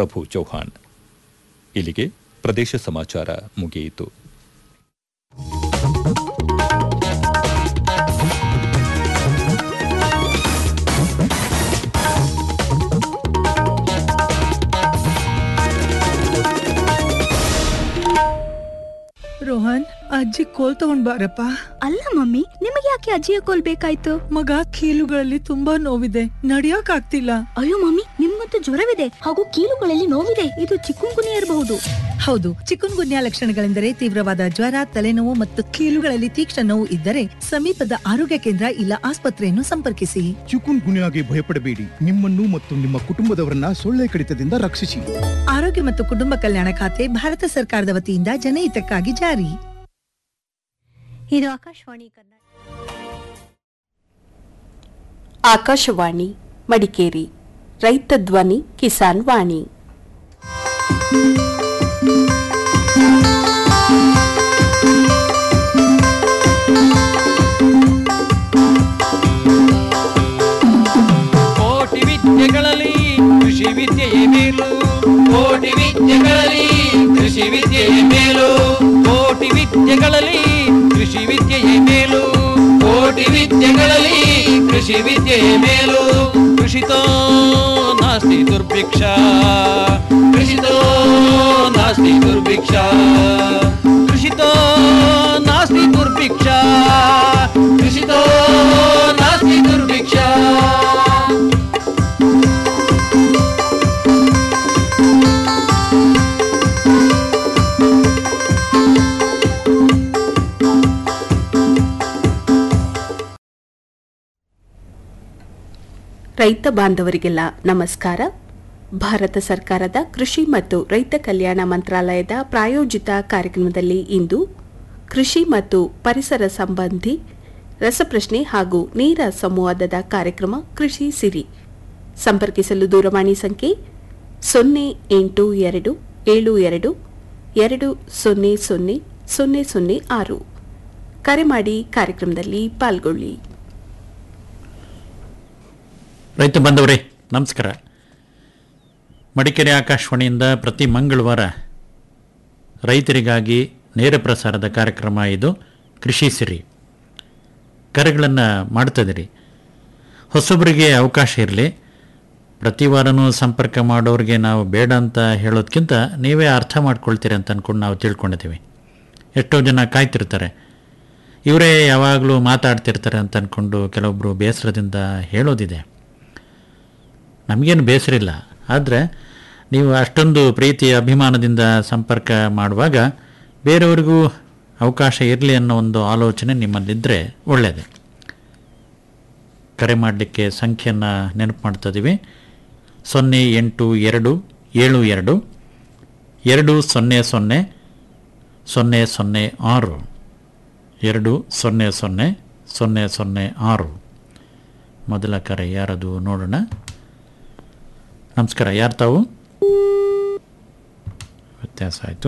ಪ್ರಭು ಚೌಹಾಣ್ ಇಲ್ಲಿಗೆ ಪ್ರದೇಶ ಸಮಾಚಾರ ಮುಗಿಯಿತು ರೋಹನ್ ಅಜ್ಜಿ ಕೋಲ್ ತಗೊಂಡ್ ಬಾರಪ್ಪ ಅಲ್ಲ ಮಮ್ಮಿ ನಿಮಗೆ ಯಾಕೆ ಅಜ್ಜಿಯ ಕೋಲ್ ಬೇಕಾಯ್ತು ಮಗ ಕೀಲುಗಳಲ್ಲಿ ತುಂಬಾ ನೋವಿದೆ ನಡಿಯಕ್ ಆಗ್ತಿಲ್ಲ ಅಯ್ಯೋ ಮಮ್ಮಿ ನಿಮ್ಗಂತೂ ಜ್ವರವಿದೆ ಹಾಗೂ ಕೀಲುಗಳಲ್ಲಿ ನೋವಿದೆ ಇದು ಚಿಕ್ಕುನ್ಗುನಿ ಇರಬಹುದು ಹೌದು ಚಿಕುನ್ ಗುನ್ಯಾ ಲಕ್ಷಣಗಳೆಂದರೆ ತೀವ್ರವಾದ ಜ್ವರ ತಲೆನೋವು ಮತ್ತು ಕೀಲುಗಳಲ್ಲಿ ತೀಕ್ಷ್ಣ ನೋವು ಇದ್ದರೆ ಸಮೀಪದ ಆರೋಗ್ಯ ಕೇಂದ್ರ ಇಲ್ಲ ಆಸ್ಪತ್ರೆಯನ್ನು ಸಂಪರ್ಕಿಸಿ ಚಿಕುನ್ ಗುನ್ಯಾಗೆ ಭಯಪಡಬೇಡಿ ನಿಮ್ಮನ್ನು ಮತ್ತು ನಿಮ್ಮ ಕುಟುಂಬದವರನ್ನ ಸೊಳ್ಳೆ ಕಡಿತದಿಂದ ರಕ್ಷಿಸಿ ಆರೋಗ್ಯ ಮತ್ತು ಕುಟುಂಬ ಕಲ್ಯಾಣ ಖಾತೆ ಭಾರತ ಸರ್ಕಾರದ ವತಿಯಿಂದ ಜನಹಿತಕ್ಕಾಗಿ ಜಾರಿ ಇದು ಆಕಾಶವಾಣಿ ಕನ್ನಡ ಆಕಾಶವಾಣಿ ಮಡಿಕೇರಿ ರೈತ ಧ್ವನಿ ಕಿಸಾನ್ ವಾಣಿ ಕೋಟಿ ವಿದ್ಯೆಗಳಲ್ಲಿ ಕೃಷಿ ವಿದ್ಯೆಯೇ ಮೇಲು ಕೋಟಿ ವಿದ್ಯೆಗಳಲ್ಲಿ ಕೃಷಿ ವಿದ್ಯೆಯೇ ಮೇಲು ಕೋಟಿ ವಿದ್ಯೆಗಳಲ್ಲಿ ಕೃಷಿ ವಿದ್ಯೆಯೇ ಮೇಲು ಕೋಟಿ ವಿದ್ಯೆಗಳಲ್ಲಿ ಕೃಷಿ ವಿದ್ಯೆಯೇ ಮೇಲು ಕೃಷಿತೋ ನಾಸ್ತಿ ದುರ್ಭಿಕ್ಷ ಕೃಷಿತೋ ನಾಸ್ತಿ ದುರ್ಭಿಕ್ಷ ಕೃಷಿತೋ ನಾಸ್ತಿ ದುರ್ಭಿಕ್ಷ ಕೃಷಿತೋ ನಾಸ್ತಿ ದುರ್ಭಿಕ್ಷ ರೈತ ಬಾಂಧವರಿಗೆಲ್ಲ ನಮಸ್ಕಾರ ಭಾರತ ಸರ್ಕಾರದ ಕೃಷಿ ಮತ್ತು ರೈತ ಕಲ್ಯಾಣ ಮಂತ್ರಾಲಯದ ಪ್ರಾಯೋಜಿತ ಕಾರ್ಯಕ್ರಮದಲ್ಲಿ ಇಂದು ಕೃಷಿ ಮತ್ತು ಪರಿಸರ ಸಂಬಂಧಿ ರಸಪ್ರಶ್ನೆ ಹಾಗೂ ನೇರ ಸಂವಾದದ ಕಾರ್ಯಕ್ರಮ ಕೃಷಿ ಸಿರಿ ಸಂಪರ್ಕಿಸಲು ದೂರವಾಣಿ ಸಂಖ್ಯೆ ಸೊನ್ನೆ ಎಂಟು ಎರಡು ಏಳು ಎರಡು ಎರಡು ಸೊನ್ನೆ ಸೊನ್ನೆ ಸೊನ್ನೆ ಸೊನ್ನೆ ಆರು ಕರೆ ಮಾಡಿ ಕಾರ್ಯಕ್ರಮದಲ್ಲಿ ಪಾಲ್ಗೊಳ್ಳಿ ರೈತ ಬಂದವರೇ ನಮಸ್ಕಾರ ಮಡಿಕೇರಿ ಆಕಾಶವಾಣಿಯಿಂದ ಪ್ರತಿ ಮಂಗಳವಾರ ರೈತರಿಗಾಗಿ ನೇರ ಪ್ರಸಾರದ ಕಾರ್ಯಕ್ರಮ ಇದು ಕೃಷಿ ಸಿರಿ ಕರೆಗಳನ್ನು ಮಾಡ್ತದಿರಿ ಹೊಸೊಬ್ಬರಿಗೆ ಅವಕಾಶ ಇರಲಿ ಪ್ರತಿ ವಾರನೂ ಸಂಪರ್ಕ ಮಾಡೋರಿಗೆ ನಾವು ಬೇಡ ಅಂತ ಹೇಳೋದಕ್ಕಿಂತ ನೀವೇ ಅರ್ಥ ಮಾಡ್ಕೊಳ್ತೀರಿ ಅಂತ ಅಂದ್ಕೊಂಡು ನಾವು ತಿಳ್ಕೊಂಡಿದ್ದೀವಿ ಎಷ್ಟೋ ಜನ ಕಾಯ್ತಿರ್ತಾರೆ ಇವರೇ ಯಾವಾಗಲೂ ಮಾತಾಡ್ತಿರ್ತಾರೆ ಅಂತ ಅಂದ್ಕೊಂಡು ಕೆಲವೊಬ್ಬರು ಬೇಸರದಿಂದ ಹೇಳೋದಿದೆ ನಮಗೇನು ಬೇಸರ ಇಲ್ಲ ಆದರೆ ನೀವು ಅಷ್ಟೊಂದು ಪ್ರೀತಿ ಅಭಿಮಾನದಿಂದ ಸಂಪರ್ಕ ಮಾಡುವಾಗ ಬೇರೆಯವ್ರಿಗೂ ಅವಕಾಶ ಇರಲಿ ಅನ್ನೋ ಒಂದು ಆಲೋಚನೆ ನಿಮ್ಮಲ್ಲಿದ್ದರೆ ಒಳ್ಳೆಯದು ಕರೆ ಮಾಡಲಿಕ್ಕೆ ಸಂಖ್ಯೆಯನ್ನು ನೆನಪು ಮಾಡ್ತಿದ್ದೀವಿ ಸೊನ್ನೆ ಎಂಟು ಎರಡು ಏಳು ಎರಡು ಎರಡು ಸೊನ್ನೆ ಸೊನ್ನೆ ಸೊನ್ನೆ ಸೊನ್ನೆ ಆರು ಎರಡು ಸೊನ್ನೆ ಸೊನ್ನೆ ಸೊನ್ನೆ ಸೊನ್ನೆ ಆರು ಮೊದಲ ಕರೆ ಯಾರದು ನೋಡೋಣ ನಮಸ್ಕಾರ ಯಾರು ತಾವು ವ್ಯತ್ಯಾಸ ಆಯಿತು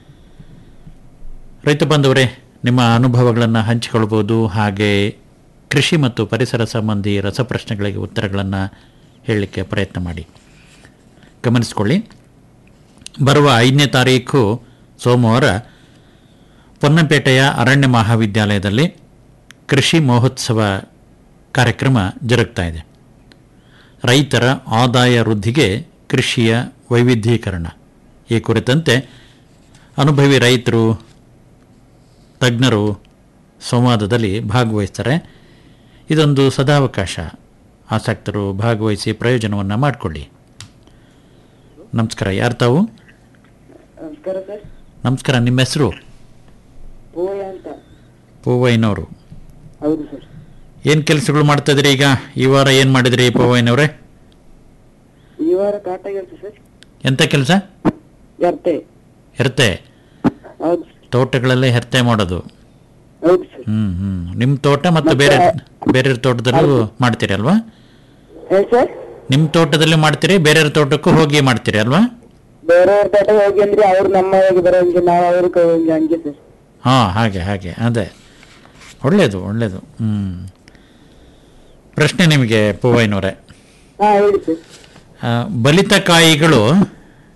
ರೈತ ಬಂಧುವರೇ ನಿಮ್ಮ ಅನುಭವಗಳನ್ನು ಹಂಚಿಕೊಳ್ಬೋದು ಹಾಗೆ ಕೃಷಿ ಮತ್ತು ಪರಿಸರ ಸಂಬಂಧಿ ರಸಪ್ರಶ್ನೆಗಳಿಗೆ ಉತ್ತರಗಳನ್ನು ಹೇಳಲಿಕ್ಕೆ ಪ್ರಯತ್ನ ಮಾಡಿ ಗಮನಿಸ್ಕೊಳ್ಳಿ ಬರುವ ಐದನೇ ತಾರೀಕು ಸೋಮವಾರ ಪೊನ್ನಂಪೇಟೆಯ ಅರಣ್ಯ ಮಹಾವಿದ್ಯಾಲಯದಲ್ಲಿ ಕೃಷಿ ಮಹೋತ್ಸವ ಕಾರ್ಯಕ್ರಮ ಜರುಗ್ತಾ ಇದೆ ರೈತರ ಆದಾಯ ವೃದ್ಧಿಗೆ ಕೃಷಿಯ ವೈವಿಧ್ಯೀಕರಣ ಈ ಕುರಿತಂತೆ ಅನುಭವಿ ರೈತರು ತಜ್ಞರು ಸಂವಾದದಲ್ಲಿ ಭಾಗವಹಿಸ್ತಾರೆ ಇದೊಂದು ಸದಾವಕಾಶ ಆಸಕ್ತರು ಭಾಗವಹಿಸಿ ಪ್ರಯೋಜನವನ್ನು ಮಾಡಿಕೊಳ್ಳಿ ನಮಸ್ಕಾರ ಯಾರು ತಾವು ನಮಸ್ಕಾರ ಸರ್ ನಮಸ್ಕಾರ ನಿಮ್ಮ ಹೆಸರು ಪೂಯ ಅಂತ ಪೂವಯ್ಯನವರು ಹೌದು ಸರ್ ಏನು ಕೆಲಸಗಳು ಮಾಡ್ತಾ ಇದ್ರಿ ಈಗ ಈ ವಾರ ಏನು ಮಾಡಿದ್ರಿ ಪೂವಯ್ಯನವರೇ ಈ ವಾರ ಕಾಟ ಕೆಲಸ ಸರ್ ಎಂಥ ಕೆಲಸ ಗರ್ತೆ ಹೆರ್ತೆ ಹೌದು ತೋಟಗಳಲ್ಲಿ ಹೆರ್ತೆ ಮಾಡೋದು ಹೌದು ಸರ್ ಹ್ಮ್ ಹ್ಮ್ ನಿಮ್ಮ ತೋಟ ಮತ್ತು ಬೇರೆ ಬೇರೆ ತೋಟದಲ್ಲೂ ಮಾಡ್ತೀರಿ ಅಲ್ವಾ ಏನ್ ಸರ್ ನಿಮ್ಮ ತೋಟದಲ್ಲಿ ಮಾಡ್ತೀರಿ ಬೇರೆಯವ್ರ ತೋಟಕ್ಕೂ ಹೋಗಿ ಮಾಡ್ತೀರಿ ಅಲ್ವಾ ಬೇರೆಯವ್ರ ತೋಟ ಹೋಗಿ ಅಂದ್ರೆ ಅವ್ರು ನಮ್ಮ ಹೋಗಿ ಬರೋಂಗೆ ನಾವು ಅವ್ರಿಗೆ ಹೋಗಿ ಹಂಗೆ ಸರ್ ಹಾಂ ಹಾಗೆ ಹಾಗೆ ಅದೇ ಒಳ್ಳೆಯದು ಒಳ್ಳೆಯದು ಹ್ಞೂ ಪ್ರಶ್ನೆ ನಿಮಗೆ ಪೂವಯ್ಯನವರೇ ಹಾ ಹೇಳಿ ಸರ್ ಆ, ಬಲಿತ ಕಾಯಿಗಳು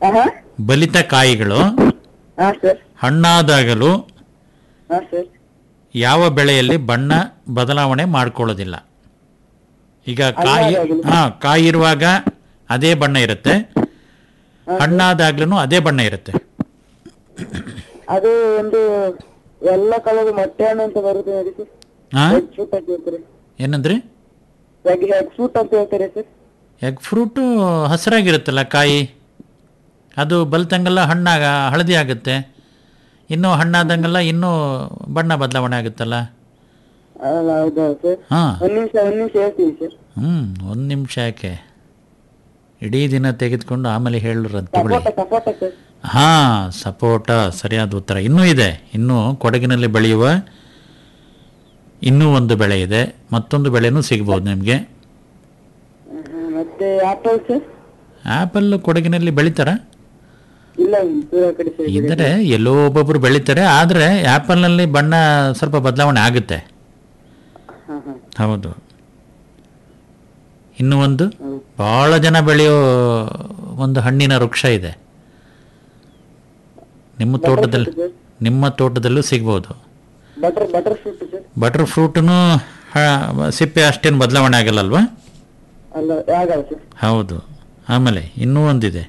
ಹಾ ಬಲಿತ ಕಾಯಿಗಳು ಹಾ ಸರ್ ಹಣ್ಣಾದಾಗಲೂ ಹಾ ಸರ್ ಯಾವ ಬೆಳೆಯಲ್ಲಿ ಬಣ್ಣ ಬದಲಾವಣೆ ಮಾಡ್ಕೊಳ್ಳೋದಿಲ್ಲ ಈಗ ಕಾಯಿ ಹಣ್ಣಾದಾಗಲೂ? ಹಾ ಕಾಯಿ ಇರುವಾಗ ಅದೇ ಬಣ್ಣ ಇರುತ್ತೆ ಹಣ್ಣಾದಾಗ್ಲೂ ಅದೇ ಬಣ್ಣ ಇರುತ್ತೆ ಅದು ಒಂದು ಎಲ್ಲ ಕಲರ್ ಮೊಟ್ಟೆ ಹಣ್ಣು ಅಂತ ಬರುತ್ತೆ ನೋಡಿ ಸರ್ ಹಾ ಎಗ್ ಫ್ರೂಟ್ ಅಂತ ಹೇಳ್ತಾರೆ ಏನಂದ್ರಿ ಎಗ್ ಎಗ್ ಫ್ರೂಟ್ ಅಂತ ಹೇಳ್ತಾರೆ ಸರ್ ಎಗ್ ಫ್ರೂಟು ಹಸಿರಾಗಿರುತ್ತಲ್ಲ ಕಾಯಿ ಅದು ಬಲ್ತಂಗೆಲ್ಲ ಹಣ್ಣಾಗ ಹಳದಿ ಆಗುತ್ತೆ ಇನ್ನೂ ಹಣ್ಣಾದಂಗೆಲ್ಲ ಇನ್ನೂ ಬಣ್ಣ ಬದಲಾವಣೆ ಆಗುತ್ತಲ್ಲ ಅಲ್ಲ ಹೌದಾ ಸರ್ ಹಾಂ ಒಂದ್ ನಿಮಿಷ ಒಂದ್ ನಿಮಿಷ ಹೇಳ್ತೀನಿ ಸರ್ ಹ್ಞೂ ಒಂದು ನಿಮಿಷ ಯಾಕೆ ಇಡೀ ದಿನ ತೆಗೆದುಕೊಂಡು ಆಮೇಲೆ ಹೇಳರಂತ ತಗೊಳ್ಳಿ ಸಪೋಟ ಸಪೋಟ ಸರ್ ಹಾಂ ಸಪೋಟ ಸರಿಯಾದ ಉತ್ತರ ಇನ್ನೂ ಇದೆ ಇನ್ನೂ ಕೊಡಗಿನಲ್ಲಿ ಬೆಳೆಯುವ ಇನ್ನೂ ಒಂದು ಬೆಳೆ ಇದೆ ಮತ್ತೊಂದು ಬೆಳೆನೂ ಸಿಗ್ಬೋದು ನಿಮಗೆ ಹ್ಮ್, ಮತ್ತೆ ಆಪಲ್ ಸರ್ ಆ್ಯಪಲ್ ಕೊಡಗಿನಲ್ಲಿ ಬೆಳಿತಾರ ಇಲ್ಲ ದೂರ ಕಡೆ ಸರ್ ಇದ್ದರೆ ಎಲ್ಲೋ ಒಬ್ಬೊಬ್ರು ಬೆಳಿತಾರೆ ಆದರೆ ಆ್ಯಪಲ್ನಲ್ಲಿ ಬಣ್ಣ ಸ್ವಲ್ಪ ಬದಲಾವಣೆ ಆಗುತ್ತೆ ಹಾ ಹಾ ಹೌದು ಇನ್ನು ಒಂದು ಭಾಳ ಜನ ಬೆಳೆಯೋ ಒಂದು ಹಣ್ಣಿನ ವೃಕ್ಷ ಇದೆ ನಿಮ್ಮ ತೋಟದಲ್ಲಿ ನಿಮ್ಮ ತೋಟದಲ್ಲೂ ಸಿಗ್ಬೋದು butter butter fruit sir butter ಫ್ರೂಟನು ಸಿಪ್ಪೆ ಅಷ್ಟೇನು ಬದಲಾವಣೆ ಆಗಲ್ಲಲ್ವಾ ಅಲ್ಲ ಆಗಲ್ಲ ಸರ್ ಹೌದು ಆಮೇಲೆ ಇನ್ನೂ ಒಂದಿದೆ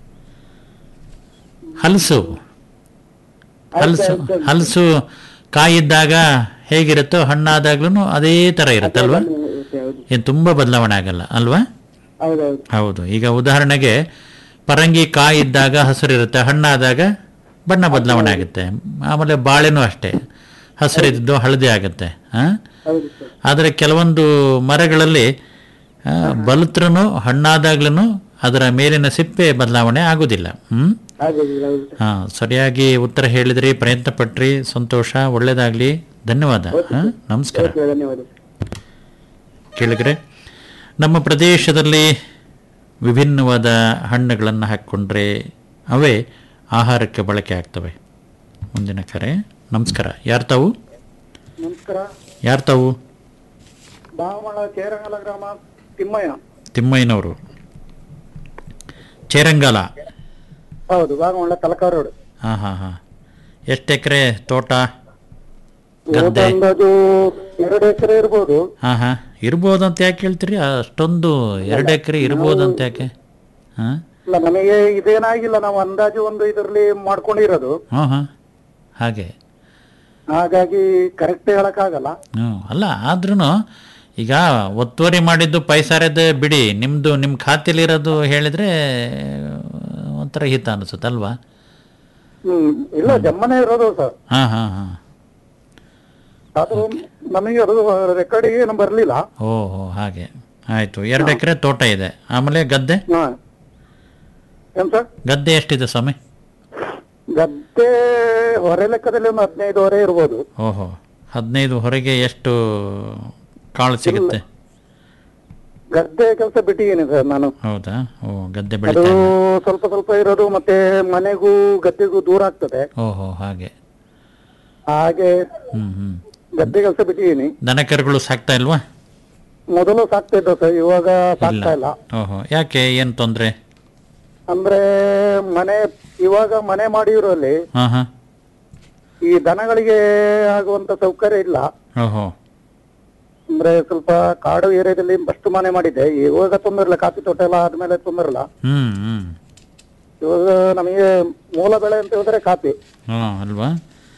ಹಲಸು ಹಲಸು ಹಲಸು ಕಾಯಿದ್ದಾಗ ಹೇಗಿರುತ್ತೋ ಹಣ್ಣಾದಾಗ್ಲೂ ಅದೇ ಥರ ಇರುತ್ತಲ್ವಾ ಹೌದು ಏನು ತುಂಬ ಬದಲಾವಣೆ ಆಗಲ್ಲ ಅಲ್ವಾ ಹೌದೌದು ಹೌದು ಈಗ ಉದಾಹರಣೆಗೆ ಪರಂಗಿ ಕಾಯಿ ಇದ್ದಾಗ ಹಸಿರಿರುತ್ತೆ ಹಣ್ಣಾದಾಗ ಬಣ್ಣ ಬದಲಾವಣೆ ಆಗುತ್ತೆ ಆಮೇಲೆ ಬಾಳೆನೂ ಅಷ್ಟೇ ಹಸಿರಿದ್ದು ಹಳದಿ ಆಗುತ್ತೆ ಹಾಂ ಹೌದು ಸರ್ ಆದರೆ ಕೆಲವೊಂದು ಮರಗಳಲ್ಲಿ ಆ, ಬಲುತ್ರನು ಹಣ್ಣಾದಾಗ್ಲೂ ಅದರ ಮೇಲಿನ ಸಿಪ್ಪೆ ಬದಲಾವಣೆ ಆಗೋದಿಲ್ಲ ಹ್ಞೂ ಆಗೋದಿಲ್ಲ ಹೌದು ಸರ್ ಹಾಂ ಸರಿಯಾಗಿ ಉತ್ತರ ಹೇಳಿದ್ರಿ ಪ್ರಯತ್ನ ಪಟ್ರಿ ಸಂತೋಷ ಒಳ್ಳೆಯದಾಗಲಿ ಧನ್ಯವಾದ ಹಾಂ ನಮಸ್ಕಾರ ಓಕೆ ಧನ್ಯವಾದ ಸರ್ ಕೇಳಿದ್ರೆ ನಮ್ಮ ಪ್ರದೇಶದಲ್ಲಿ ವಿಭಿನ್ನವಾದ ಹಣ್ಣುಗಳನ್ನು ಹಾಕ್ಕೊಂಡ್ರೆ ಅವೇ ಆಹಾರಕ್ಕೆ ಬಳಕೆ ಆಗ್ತವೆ ಮುಂದಿನ ಕರೆ ನಮಸ್ಕಾರ ಯಾರು ತಾವು ನಮಸ್ಕಾರ ಯಾರು ತಾವು ಬಾಮಳ ಚೇರಂಗಲ ಗ್ರಾಮ ತಿಮ್ಮಯ್ಯ ತಿಮ್ಮಯ್ಯನವರು ಚೇರಂಗಾಲ ಹೌದು ಬಾಗಮಂಡ ತಲಕಾರ್ ರೋಡ್ ಹಾಂ ಹಾಂ ಹಾಂ ಎಷ್ಟು ಎಕರೆ ತೋಟ ಗದ್ದೆ ಅಂದಾಜು ಎರಡು ಎಕರೆ ಇರ್ಬೋದು ಹಾಂ ಹಾಂ ಇರ್ಬೋದು ಅಂತ ಯಾಕೆ ಹೇಳ್ತೀರಿ ಅಷ್ಟೊಂದು ಎರಡು ಎಕರೆ ಇರ್ಬೋದು ಅಂತ ಯಾಕೆ ಹಾಂ ಇಲ್ಲ ನಮಗೆ ಇದೇನಾಗಿಲ್ಲ ನಾವು ಅಂದಾಜು ಒಂದು ಇದರಲ್ಲಿ ಮಾಡ್ಕೊಂಡಿರೋದು ಹಾಂ ಹಾಂ ಹಾಗೆ ಹಾಗಾಗಿ ಕರೆಕ್ಟ್ ಹೇಳಕ್ಕಾಗಲ್ಲ ಹ್ಞೂ ಅಲ್ಲ ಆದ್ರೂ ಈಗ ಒತ್ತುವರಿ ಮಾಡಿದ್ದು ಪೈಸಾರದ್ದು ಬಿಡಿ ನಿಮ್ಮದು ನಿಮ್ಮ ಖಾತೆಲಿರೋದು ಹೇಳಿದರೆ ಒಂಥರ ಹಿತ ಅನಿಸುತ್ತೆ ಅಲ್ವಾ ಹ್ಮ್ ಇಲ್ಲ ಜಮ್ಮನೆ ಇರೋದು ಸರ್ ಹಾಂ ಹಾಂ ಹಾಂ ಅದು ನಮಗೆ ಅದು ರೆಕಾರ್ಡಿಗೆ ಏನು ಬರ್ಲಿಲ್ಲ ಓ ಹೋ ಹಾಗೆ ಆಯಿತು ಎರಡು ಎಕರೆ ತೋಟ ಇದೆ ಆಮೇಲೆ ಗದ್ದೆ ಹಾ ಏನ್ ಸರ್ ಗದ್ದೆ ಎಷ್ಟಿದೆ ಸ್ವಾಮಿ ಗದ್ದೆ ಹೊರೆ ಲೆಕ್ಕದಲ್ಲಿ ಒಂದು ಹದಿನೈದುವರೆ ಇರ್ಬೋದು ಓಹೋ ಹದಿನೈದು ಹೊರಗೆ ಎಷ್ಟು ಕಾಳು ಸಿಗುತ್ತೆ ಗದ್ದೆ ಕೆಲಸ ಬಿಟ್ಟಿದ್ದೀನಿ ಸರ್ ನಾನು ಹೌದಾ ಓ ಗದ್ದೆ ಅದು ಬೆಳಿತಾ ಇಲ್ಲ. ಸ್ವಲ್ಪ ಸ್ವಲ್ಪ ಇರೋದು ಮತ್ತೆ ಮನೆಗೂ ಗದ್ದೆಗೂ ದೂರ ಆಗ್ತದೆ ಓಹೋ ಹಾಗೆ ಹಾಗೆ ಹ್ಞೂ ಹ್ಞೂ ಗದ್ದೆ ಕೆಲಸ ಬಿಟ್ಟಿದ್ದೀನಿ ದನ ಕರುಗಳು ಸಾಕ್ತಾ ಇಲ್ವಾ ಮೊದಲು ಸಾಕ್ತಾ ಇದ್ದ ಸರ್ ಇವಾಗ ಇಲ್ಲ ಸಾಕ್ತಾ ಇಲ್ಲ ಓಹೋ ಯಾಕೆ ಏನು ತೊಂದರೆ ಅಂದ್ರೆ ಮನೆ ಇವಾಗ ಮನೆ ಮಾಡಿರೋಲ್ಲಿ ಹಾಂ ಹಾಂ ಈ ದನಗಳಿಗೆ ಆಗುವಂತ ಸೌಕರ್ಯ ಇಲ್ಲ ಓಹೋ ಅಂದ್ರೆ ಸ್ವಲ್ಪ ಕಾಡು ಏರಿಯಾದಲ್ಲಿ ಫಸ್ಟ್ ಮನೆ ಮಾಡಿದ್ದೆ ಇವಾಗ ತೊಂದರೆ ಇಲ್ಲ ಕಾಫಿ ತೋಟ ಎಲ್ಲ ಆದ್ಮೇಲೆ ತೊಂದರೆ ಇಲ್ಲ ಹ್ಞೂ ಹ್ಞೂ ಇವಾಗ ನಮಗೆ ಮೂಲ ಬೆಳೆ ಅಂತ ಹೇಳಿದ್ರೆ ಕಾಫಿ ಹಾಂ ಅಲ್ವಾ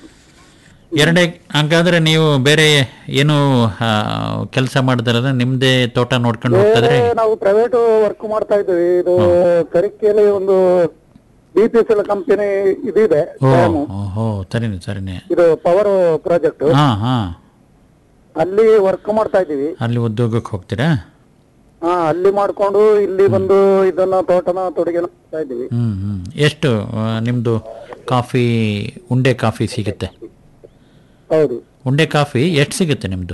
ಎರಡೇ ಹಂಗಾದ್ರೆ ನೀವು ಬೇರೆ ಏನು ಕೆಲಸ ಮಾಡಿದ್ರಲ್ಲ ನಿಮ್ಮದೇ ತೋಟ ನೋಡ್ಕೊಂಡು ಹೋಗ್ತಾದ್ರೆ ಬೇರೆ ನಾವು ಪ್ರೈವೇಟ್ ವರ್ಕ್ ಮಾಡ್ತಾ ಇದ್ವಿ ಇದು ಕರಿಕೆಯಲ್ಲಿ ಒಂದು B P S L company ಇದಿದೆ ಓ ಡ್ಯಾಮು. ಓಹೋ ಸರಿನೆ ಸರಿನೆ ಇದು ಪವರ್ ಪ್ರಾಜೆಕ್ಟ್ ಹಾಂ ಹಾಂ ಅಲ್ಲಿ ವರ್ಕ್ ಮಾಡ್ತಾ ಇದೀವಿ ಅಲ್ಲಿ ಉದ್ಯೋಗಕ್ಕೆ ಹೋಗ್ತೀರಾ ಹಾ ಅಲ್ಲಿ ಮಾಡ್ಕೊಂಡು ಇಲ್ಲಿ ಬಂದು ಇದನ್ನ ತೋಟನ ತೊಡಗಿ ಮಾಡ್ತಾ ಇದೀವಿ ಹ್ಞೂ ಹ್ಞೂ ಎಷ್ಟು ಆ, ನಿಮ್ಮದು ಕಾಫಿ ಉಂಡೆ ಕಾಫಿ ಸಿಗುತ್ತೆ ಹೌದು ಉಂಡೆ ಕಾಫಿ ಎಷ್ಟು ಸಿಗುತ್ತೆ ನಿಮ್ಮದು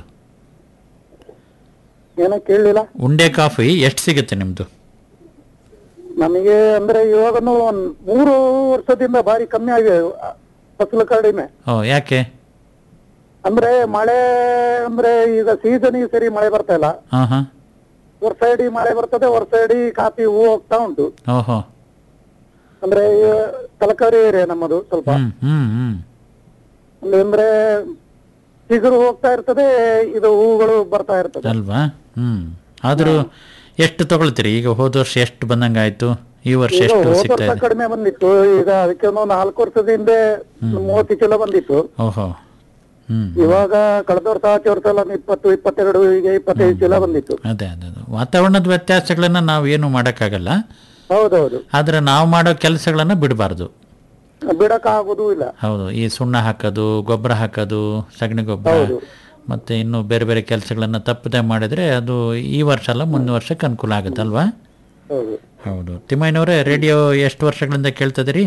ಏನೋ ಕೇಳಲಿಲ್ಲ ಉಂಡೆ ಕಾಫಿ ಎಷ್ಟು ಸಿಗುತ್ತೆ ನಿಮ್ಮದು ನಮಗೆ ಅಂದ್ರೆ ಇವಾಗನು ಒಂದ್ ಮೂರು ವರ್ಷದಿಂದ ಬಾರಿ ಕಮ್ಮಿ ಆಗಿದೆ ಆ, ಫಸಲು ಕಡಿಮೆ ಓ ಯಾಕೆ ಅಂದ್ರೆ ಮಳೆ ಅಂದ್ರೆ ಈಗ ಸೀಸನ್ ಸರಿ ಮಳೆ ಬರ್ತಾ ಇಲ್ಲ ಹಾಂ ಹಾಂ ವರ್ಷ ಇಡೀ ಮಳೆ ಬರ್ತದೆ ವರ್ಷ ಇಡೀ ಕಾಫಿ ಹೂ ಹೋಗ್ತಾ ಉಂಟು ಓಹೋ ಅಂದ್ರೆ ಈ ತಲಕಾರಿ ಏರಿಯಾ ನಮ್ಮದು ಸ್ವಲ್ಪ ಹ್ಮ್ ಹ್ಮ್ ಹ್ಮ್ ಅಲ್ಲಿ ಅಂದ್ರೆ ಚಿಗುರು ಹೋಗ್ತಾ ಇರ್ತದೆ ಇದು ಹೂಗಳು ಬರ್ತಾ ಇರ್ತದೆ ಅಲ್ವಾ ಹ್ಮ್ ಆದರೂ ಎಷ್ಟು ತಗೊಳ್ತೀರಿ ಈಗ ಹೋದ ವರ್ಷ ಎಷ್ಟು ಬಂದಂಗಾಯ್ತು ಈ ವರ್ಷ ಈಗ ಎಷ್ಟು ಹೋದ ಸಿಗ್ತಾ ವರ್ಷ ಇದೆ ಕಡಿಮೆ ಬಂದಿತ್ತು ಈಗ ಅದಕ್ಕೆ ಒಂದು ನಾಲ್ಕು ವರ್ಷದ ಹಿಂದೆ ಮೂವತ್ತು ಚೀಲ ಬಂದಿತ್ತು ಓಹೋ ಹ್ಮ್ ಇವಾಗ ಕಳೆದ ವರ್ಷ ಆಚೆ ವರ್ಷ ಎಲ್ಲ ಒಂದು ಇಪ್ಪತ್ತು ಇಪ್ಪತ್ತೆರಡು ಈಗ ಇಪ್ಪತ್ತೈದು ಚೀಲ ಬಂದಿತ್ತು ಅದೇ ಅದೇ ಅದೇ ವಾತಾವರಣದ ವ್ಯತ್ಯಾಸಗಳನ್ನ ನಾವು ಏನು ಮಾಡೋಕ್ಕಾಗಲ್ಲ ಹೌದೌದು ಆದ್ರೆ ನಾವು ಮಾಡೋ ಕೆಲಸಗಳನ್ನ ಬಿಡಬಾರ್ದು ಬಿಡಕ್ ಆಗುದೂ ಇಲ್ಲ ಹೌದು ಈ ಸುಣ್ಣ ಹಾಕೋದು ಗೊಬ್ಬರ ಹಾಕೋದು ಸಗಣಿ ಗೊಬ್ಬರ ಹೌದು. ಮತ್ತೆ ಇನ್ನು ಬೇರೆ ಬೇರೆ ಕೆಲಸಗಳನ್ನ ತಪ್ಪದೆ ಮಾಡಿದ್ರೆ ಅದು ಈ ವರ್ಷ ಅಲ್ಲ ಮುಂದಿನ ವರ್ಷಕ್ಕೆ ಅನುಕೂಲ ಆಗುತ್ತಲ್ವಾ ಹೌದು ಹೌದು ತಿಮ್ಮಯ್ಯನವರೇ ರೇಡಿಯೋ ಎಷ್ಟು ವರ್ಷಗಳಿಂದ ಕೇಳ್ತದಿರಿ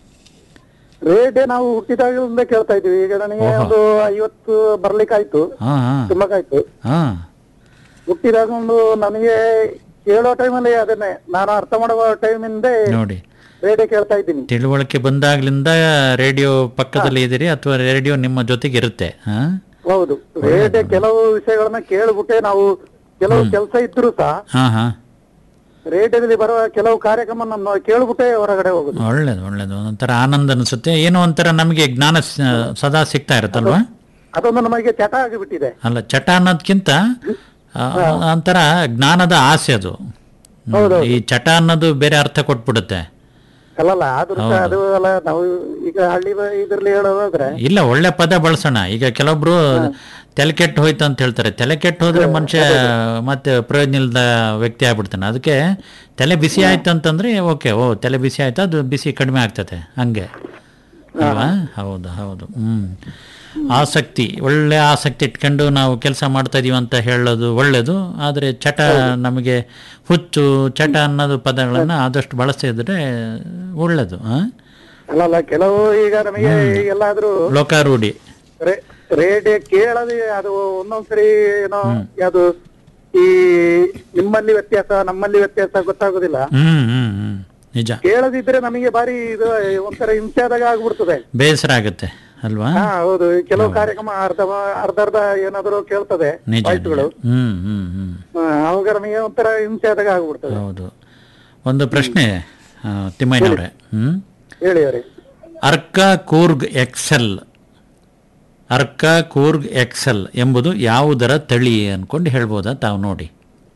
ರೇಟ್ ನಾವು ಹುಟ್ಟಿದಾಗಿಂದ ಕೇಳ್ತಾ ಇದ್ವಿ ಈಗ ನನಗೆ ಓಹೋ. ಒಂದು ಐವತ್ತು ಬರ್ಲಿಕ್ಕಾಯ್ತು ಹಾ ಹಾ ತುಂಬಕ್ಕಾಯ್ತು ಹಾ ಹುಟ್ಟಿದಾಗ ಒಂದು ನನಗೆ ಕೇಳೋ ಟೈಮಲ್ಲಿ ಅದನ್ನೇ ನಾನು ಅರ್ಥ ಮಾಡುವ ಟೈಮಿಂದ ನೋಡಿ ರೇಡಿಯೋ ಕೇಳ್ತಾ ಇದ್ದೀನಿ ತಿಳುವಳಿಕೆ ಬಂದಾಗ್ಲಿಂದ ರೇಡಿಯೋ ಪಕ್ಕದಲ್ಲಿ ಇದ್ದೀರಿ ಅಥವಾ ರೇಡಿಯೋ ನಿಮ್ಮ ಜೊತೆಗೆ ಇರುತ್ತೆ ಹಾ ಹೌದು ರೇಡಿಯೋ ಕೆಲವು ವಿಷಯಗಳನ್ನ ಕೇಳ್ಬಿಟ್ಟೆ ನಾವು ಕೆಲವು ಕೆಲಸ ಇದ್ರು ಸಹ ಹಾ ಹಾ ರೇಡಿಯೋದಲ್ಲಿ ಬರುವ ಕೆಲವು ಕಾರ್ಯಕ್ರಮ ನಮ್ಮ ಕೇಳ್ಬಿಟ್ಟೆ ಹೊರಗಡೆ ಹೋಗುದು ಒಳ್ಳೇದು ಒಳ್ಳೇದು ಒಂಥರ ಆನಂದ ಅನಿಸುತ್ತೆ ಏನೋ ಒಂಥರ ನಮಗೆ ಜ್ಞಾನ ಸ- ಸದಾ ಸಿಗ್ತಾ ಇರುತ್ತಲ್ವಾ ಅದೊಂದು ನಮಗೆ ಚಟ ಆಗಿಬಿಟ್ಟಿದೆ ಅಲ್ಲ ಚಟ ಅನ್ನೋದ್ಕಿಂತ ಆ, ಒಂಥರ ಜ್ಞಾನದ ಆಸೆ ಅದು ಹ್ಮ್. ಈ ಚಟ ಅನ್ನೋದು ಬೇರೆ ಅರ್ಥ ಕೊಟ್ಬಿಡುತ್ತೆ ಅಲ್ಲಲ್ಲ ಆದ್ರೂ ಸಹ ಅದು ಅಲ್ಲ ನಾವು ಈಗ ಹಳ್ಳಿ ಬ- ಇದ್ರಲ್ಲಿ ಹೇಳೋದಾದ್ರೆ ಇಲ್ಲ ಒಳ್ಳೆ ಪದ ಬಳಸೋಣ ಈಗ ಕೆಲವೊಬ್ರು ತಲೆ ಕೆಟ್ಟು ಹೋಯ್ತು ಅಂತ ಹೇಳ್ತಾರೆ ತಲೆ ಕೆಟ್ಟು ಹೋದ್ರೆ ಮನುಷ್ಯ ಮತ್ತೆ ಪ್ರಯೋಜನ ಇಲ್ಲದ ವ್ಯಕ್ತಿ ಆಗ್ಬಿಡ್ತಾನೆ ಅದಕ್ಕೆ ತಲೆ ಬಿಸಿ ಆಯ್ತು ಅಂತಂದ್ರೆ ಓಕೆ ಓ ತಲೆ ಬಿಸಿ ಆಯ್ತು ಅದು ಬಿಸಿ ಕಡಿಮೆ ಆಗ್ತದೆ ಹಂಗೆ ಅಲ್ವಾ ಹೌದು ಹೌದು ಹ್ಮ್ ಆಸಕ್ತಿ ಒಳ್ಳೆ ಆಸಕ್ತಿ ಇಟ್ಕೊಂಡು ನಾವು ಕೆಲಸ ಮಾಡ್ತಾ ಇದೀವಿ ಅಂತ ಹೇಳೋದು ಒಳ್ಳೇದು ಆದರೆ ಚಟ ನಮಗೆ ಹುಚ್ಚು ಚಟ ಅನ್ನೋದು ಪದಗಳನ್ನು ಆದಷ್ಟು ಬಳಸಿದ್ರೆ ಒಳ್ಳೇದು ಆ? ಅಲ್ಲಲ್ಲ ಕೆಲವು ಈಗ ನಮಗೆ ಎಲ್ಲಾದ್ರೂ ಲೋಕಾರೂಢಿ ರೇ- ರೇಡಿಯೋ ಕೇಳದೆ ಅದು ಒಂದೊಂದ್ಸರಿ ಏನೋ ಯಾವುದು ಈ ನಿಮ್ಮಲ್ಲಿ ವ್ಯತ್ಯಾಸ ನಮ್ಮಲ್ಲಿ ವ್ಯತ್ಯಾಸ ಗೊತ್ತಾಗುದಿಲ್ಲ ಹ್ಮ್ ಹ್ಮ್ ಹ್ಮ್ ನಿಜ ಕೇಳದಿದ್ರೆ ನಮಗೆ ಬಾರಿ ಇದು ಒಂಥರ ಹಿಂಸೆ ಆದಾಗ ಆಗ್ಬಿಡ್ತದೆ ಬೇಸರ ಆಗುತ್ತೆ ಅಲ್ವಾ ಹಾ ಹೌದು ಕೆಲವು ಕಾರ್ಯಕ್ರಮ ಅರ್ಧ ಅರ್ಧ ಅರ್ಧ ಏನಾದ್ರು ಕೇಳ್ತದೆ ನಿಜ ನಿಜ. ವಾಯ್ಸ್ಗಳು ಹ್ಮ್ ಹ್ಮ್ ಹ್ಮ್ ಹಾ, ಅವಾಗ ನಮಗೆ ಒಂಥರ ಹಿಂಸೆ ಆದಾಗ ಆಗ್ಬಿಡ್ತದೆ ಹೌದು ಒಂದು ಪ್ರಶ್ನೆ ಆ, ತಿಮ್ಮಯ್ಯನವ್ರೆ ಹ್ಮ್ ಹೇಳಿ ಅವರೇ ಅರ್ಕ ಕೂರ್ಗ್ ಎಕ್ಸೆಲ್ ಅರ್ಕ ಕೂರ್ಗ್ ಎಕ್ಸೆಲ್ ಎಂಬುದು ಯಾವುದರ ತಳಿ ಅನ್ಕೊಂಡು ಹೇಳ್ಬೋದಾ ತಾವು ನೋಡಿ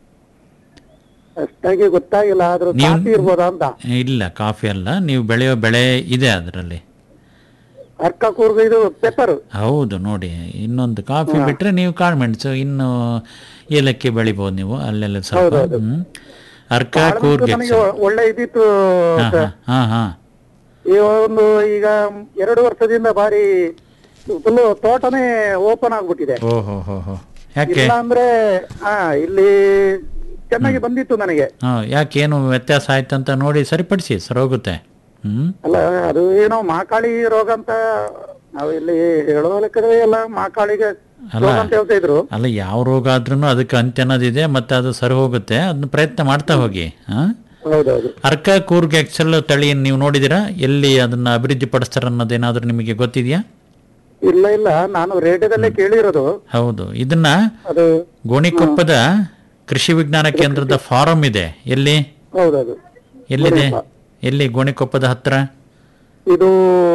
ಅಷ್ಟಾಗಿ ಗೊತ್ತಾಗಿಲ್ಲ ಆದ್ರೂ ನೀವು- ಕಾಫಿ ಇರ್ಬೋದಾ ಅಂತ ಇಲ್ಲ ಕಾಫಿ ಅಲ್ಲ ನೀವು ಬೆಳೆಯೋ ಬೆಳೆ ಇದೆ ಅದರಲ್ಲಿ ಅರ್ಕ ಕೂರ್ಗ ಇದು ಪೆಪ್ಪರ್ ಹೌದು ನೋಡಿ ಇನ್ನೊಂದು ಕಾಫಿ ಬಿಟ್ರೆ ನೀವು ಕಾಳುಮೆಣಸು ಇನ್ನು ಏಲಕ್ಕಿ ಬೆಳಿಬೋದು ನೀವು ಅಲ್ಲೆಲ್ಲ ಸ್ವಲ್ಪ ಹ್ಮ್ ಅರ್ಕ ಕೂರ್ಗ್ ನನಗೆ ಎಕ್ಸೆಲ್ ಒ- ಒಳ್ಳೆ ಇದ್ದಿತ್ತು ಹಾ ಸರ್. ಹಾ ಹಾ ಈ ಒಂದು ಈಗ ಎರಡು ವರ್ಷದಿಂದ ಬಾರಿ ಫುಲ್ ತೋಟನೇ ಓಪನ್ ಆಗ್ಬಿಟ್ಟಿದೆ ಓಹೋ ಹೋ ಹೋ ಯಾಕೆ ಇಲ್ಲ ಅಂದ್ರೆ ಹಾ ಇಲ್ಲಿ ಚೆನ್ನಾಗಿ ಬಂದಿತ್ತು ನನಗೆ ಹಾ ಯಾಕೆ ಏನು ವ್ಯತ್ಯಾಸ ಆಯ್ತಂತ ನೋಡಿ ಸರಿಪಡಿಸಿ ಸರೋಗುತ್ತೆ ಹ್ಮ್ ಅಲ್ಲ ಅದು ಏನೋ ಮಾಕಾಳಿ ರೋಗ ಅಂತ ನಾವು ಇಲ್ಲಿ ಹೇಳೋ ಲೆಕ್ಕದಲ್ಲಿ ಎಲ್ಲ ಮಾಕಾಳಿಗೆ ಅಲ್ಲ. ರೋಗ ಅಂತ ಹೇಳ್ತಾ ಇದ್ರು ಅಲ್ಲ ಯಾವ ರೋಗ ಆದ್ರೂ ಅದಕ್ಕೆ ಅಂತ್ಯ ಅನ್ನೋದಿದೆ ಮತ್ತೆ ಅದು ಸರಿ ಹೋಗುತ್ತೆ ಅದನ್ನ ಪ್ರಯತ್ನ ಮಾಡ್ತಾ ಹೋಗಿ ಹಾ ಹೌದೌದು ಅರ್ಕ ಕೂರ್ಗ್ ಎಕ್ಸೆಲ್ ತಳಿ ನೀವು ನೋಡಿದಿರಾ ಎಲ್ಲಿ ಅದನ್ನ ಅಭಿವೃದ್ಧಿ ಪಡಿಸ್ತಾರೆ ಅನ್ನೋದೇನಾದ್ರೂ ನಿಮಗೆ ಗೊತ್ತಿದೆಯಾ ಇಲ್ಲ ಇಲ್ಲ ನಾನು ರೇಡಿಯೋದಲ್ಲೇ ಕೇಳಿರೋದು ಹೌದು ಇದನ್ನ ಅದು ಗೋಣಿಕೊಪ್ಪದ ಕೃಷಿ ವಿಜ್ಞಾನ ಕೇಂದ್ರದ ಫಾರಂ ಇದೆ ಎಲ್ಲಿ ಹೌದೌದು ಎಲ್ಲಿದೆ ಗೋಣಿಕೊಪ್ಪ. ಎಲ್ಲಿ ಗೋಣಿಕೊಪ್ಪದ ಹತ್ರ ಇದು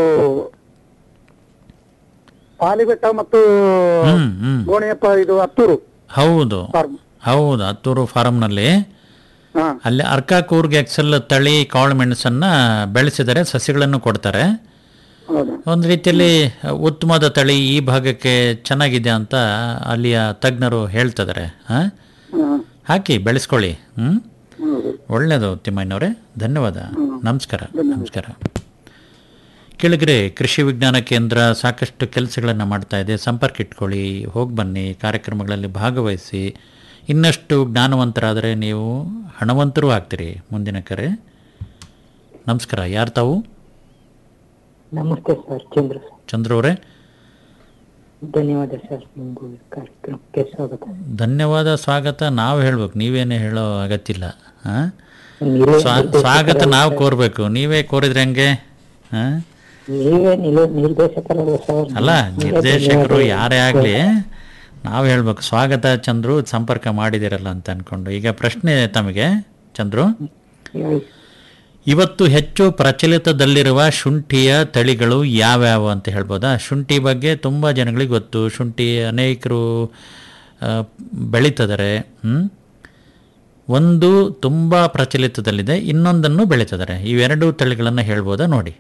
ಪಾಲಿಬೆಟ್ಟ ಮತ್ತು ಹ್ಮ್ ಹ್ಮ್ ಗೋಣಿಯಪ್ಪ ಇದು ಹತ್ತೂರು ಹೌದು ಫಾರ್ಮ್ ಹೌದು ಹತ್ತೂರು ಫಾರಂನಲ್ಲಿ ಹಾ ಅಲ್ಲಿ ಅರ್ಕ ಕೂರ್ಗ್ ಎಕ್ಸೆಲ್ ತಳಿ ಕಾಳು ಮೆಣಸನ್ನ ಬೆಳೆಸಿದರೆ ಸಸಿಗಳನ್ನು ಕೊಡ್ತಾರೆ ಹೌದು ಒಂದು ರೀತಿಯಲ್ಲಿ ಉತ್ತಮವಾದ ತಳಿ ಈ ಭಾಗಕ್ಕೆ ಚೆನ್ನಾಗಿದೆ ಅಂತ ಅಲ್ಲಿಯ ತಜ್ಞರು ಹೇಳ್ತಿದ್ದಾರೆ ಹಾ ಹಾ ಹಾಕಿ ಬೆಳೆಸ್ಕೊಳ್ಳಿ ಹ್ಮ್ ಹೌದು ಒಳ್ಳೆಯದು ತಿಮ್ಮಯ್ಯನವರೇ ಧನ್ಯವಾದ ನಮಸ್ಕಾರ ನಮಸ್ಕಾರ ಕೆಳಗರೆ ಕೃಷಿ ವಿಜ್ಞಾನ ಕೇಂದ್ರ ಸಾಕಷ್ಟು ಕೆಲಸಗಳನ್ನು ಮಾಡ್ತಾ ಇದೆ ಸಂಪರ್ಕ ಇಟ್ಕೊಳ್ಳಿ ಹೋಗಿ ಬನ್ನಿ ಕಾರ್ಯಕ್ರಮಗಳಲ್ಲಿ ಭಾಗವಹಿಸಿ ಇನ್ನಷ್ಟು ಜ್ಞಾನವಂತರಾದರೆ ನೀವು ಹಣವಂತರೂ ಆಗ್ತೀರಿ ಮುಂದಿನ ಕರೆ ನಮಸ್ಕಾರ ಯಾರು ತಾವು ನಮಸ್ತೆ ಸರ್ ಚಂದ್ರ ಚಂದ್ರ ಅವರೇ ಧನ್ಯವಾದ ಸರ್ ನಿಮಗೂ ಕಾರ್ಯಕ್ರಮಕ್ಕೆ ಸ್ವಾಗತ ಧನ್ಯವಾದ ಸ್ವಾಗತ ನಾವು ಹೇಳ್ಬೇಕು ನೀವೇನೇ ಹೇಳೋ ಅಗತ್ಯಿಲ್ಲ ಹಾಂ ನೀವೇ ಸ್ವಾಗತ ನಾವು ಕೋರ್ಬೇಕು ನೀವೇ ಕೋರಿದ್ರೆ ಹೆಂಗೆ ಹಾಂ ನೀವೇ ನಿಲ ನಿರ್ದೇಶಕರಲ್ಲ ಸರ್ ಅಲ್ಲ ನಿರ್ದೇಶಕರು ಯಾರೇ ಆಗಲಿ ನಾವು ಹೇಳ್ಬೇಕು ಸ್ವಾಗತ ಚಂದ್ರು ಸಂಪರ್ಕ ಮಾಡಿದಿರಲ್ಲ ಅಂತ ಅನ್ಕೊಂಡು ಈಗ ಪ್ರಶ್ನೆ ತಮಗೆ ಚಂದ್ರು ಹೇಳಿ. ಇವತ್ತು ಹೆಚ್ಚು ಪ್ರಚಲಿತದಲ್ಲಿರುವ ಶುಂಠಿಯ ತಳಿಗಳು ಯಾವ್ಯಾವು ಅಂತ ಹೇಳ್ಬೋದಾ ಶುಂಠಿ ಬಗ್ಗೆ ತುಂಬ ಜನಗಳಿಗೆ ಗೊತ್ತು ಶುಂಠಿ ಅನೇಕರು ಆ, ಬೆಳೀತಿದ್ದಾರೆ ಹ್ಮ್? ಒಂದು ತುಂಬ ಪ್ರಚಲಿತದಲ್ಲಿದೆ ಇನ್ನೊಂದನ್ನು ಬೆಳೀತಿದ್ದಾರೆ ಇವೆರಡು ತಳಿಗಳನ್ನು ಹೇಳ್ಬೋದಾ ನೋಡಿ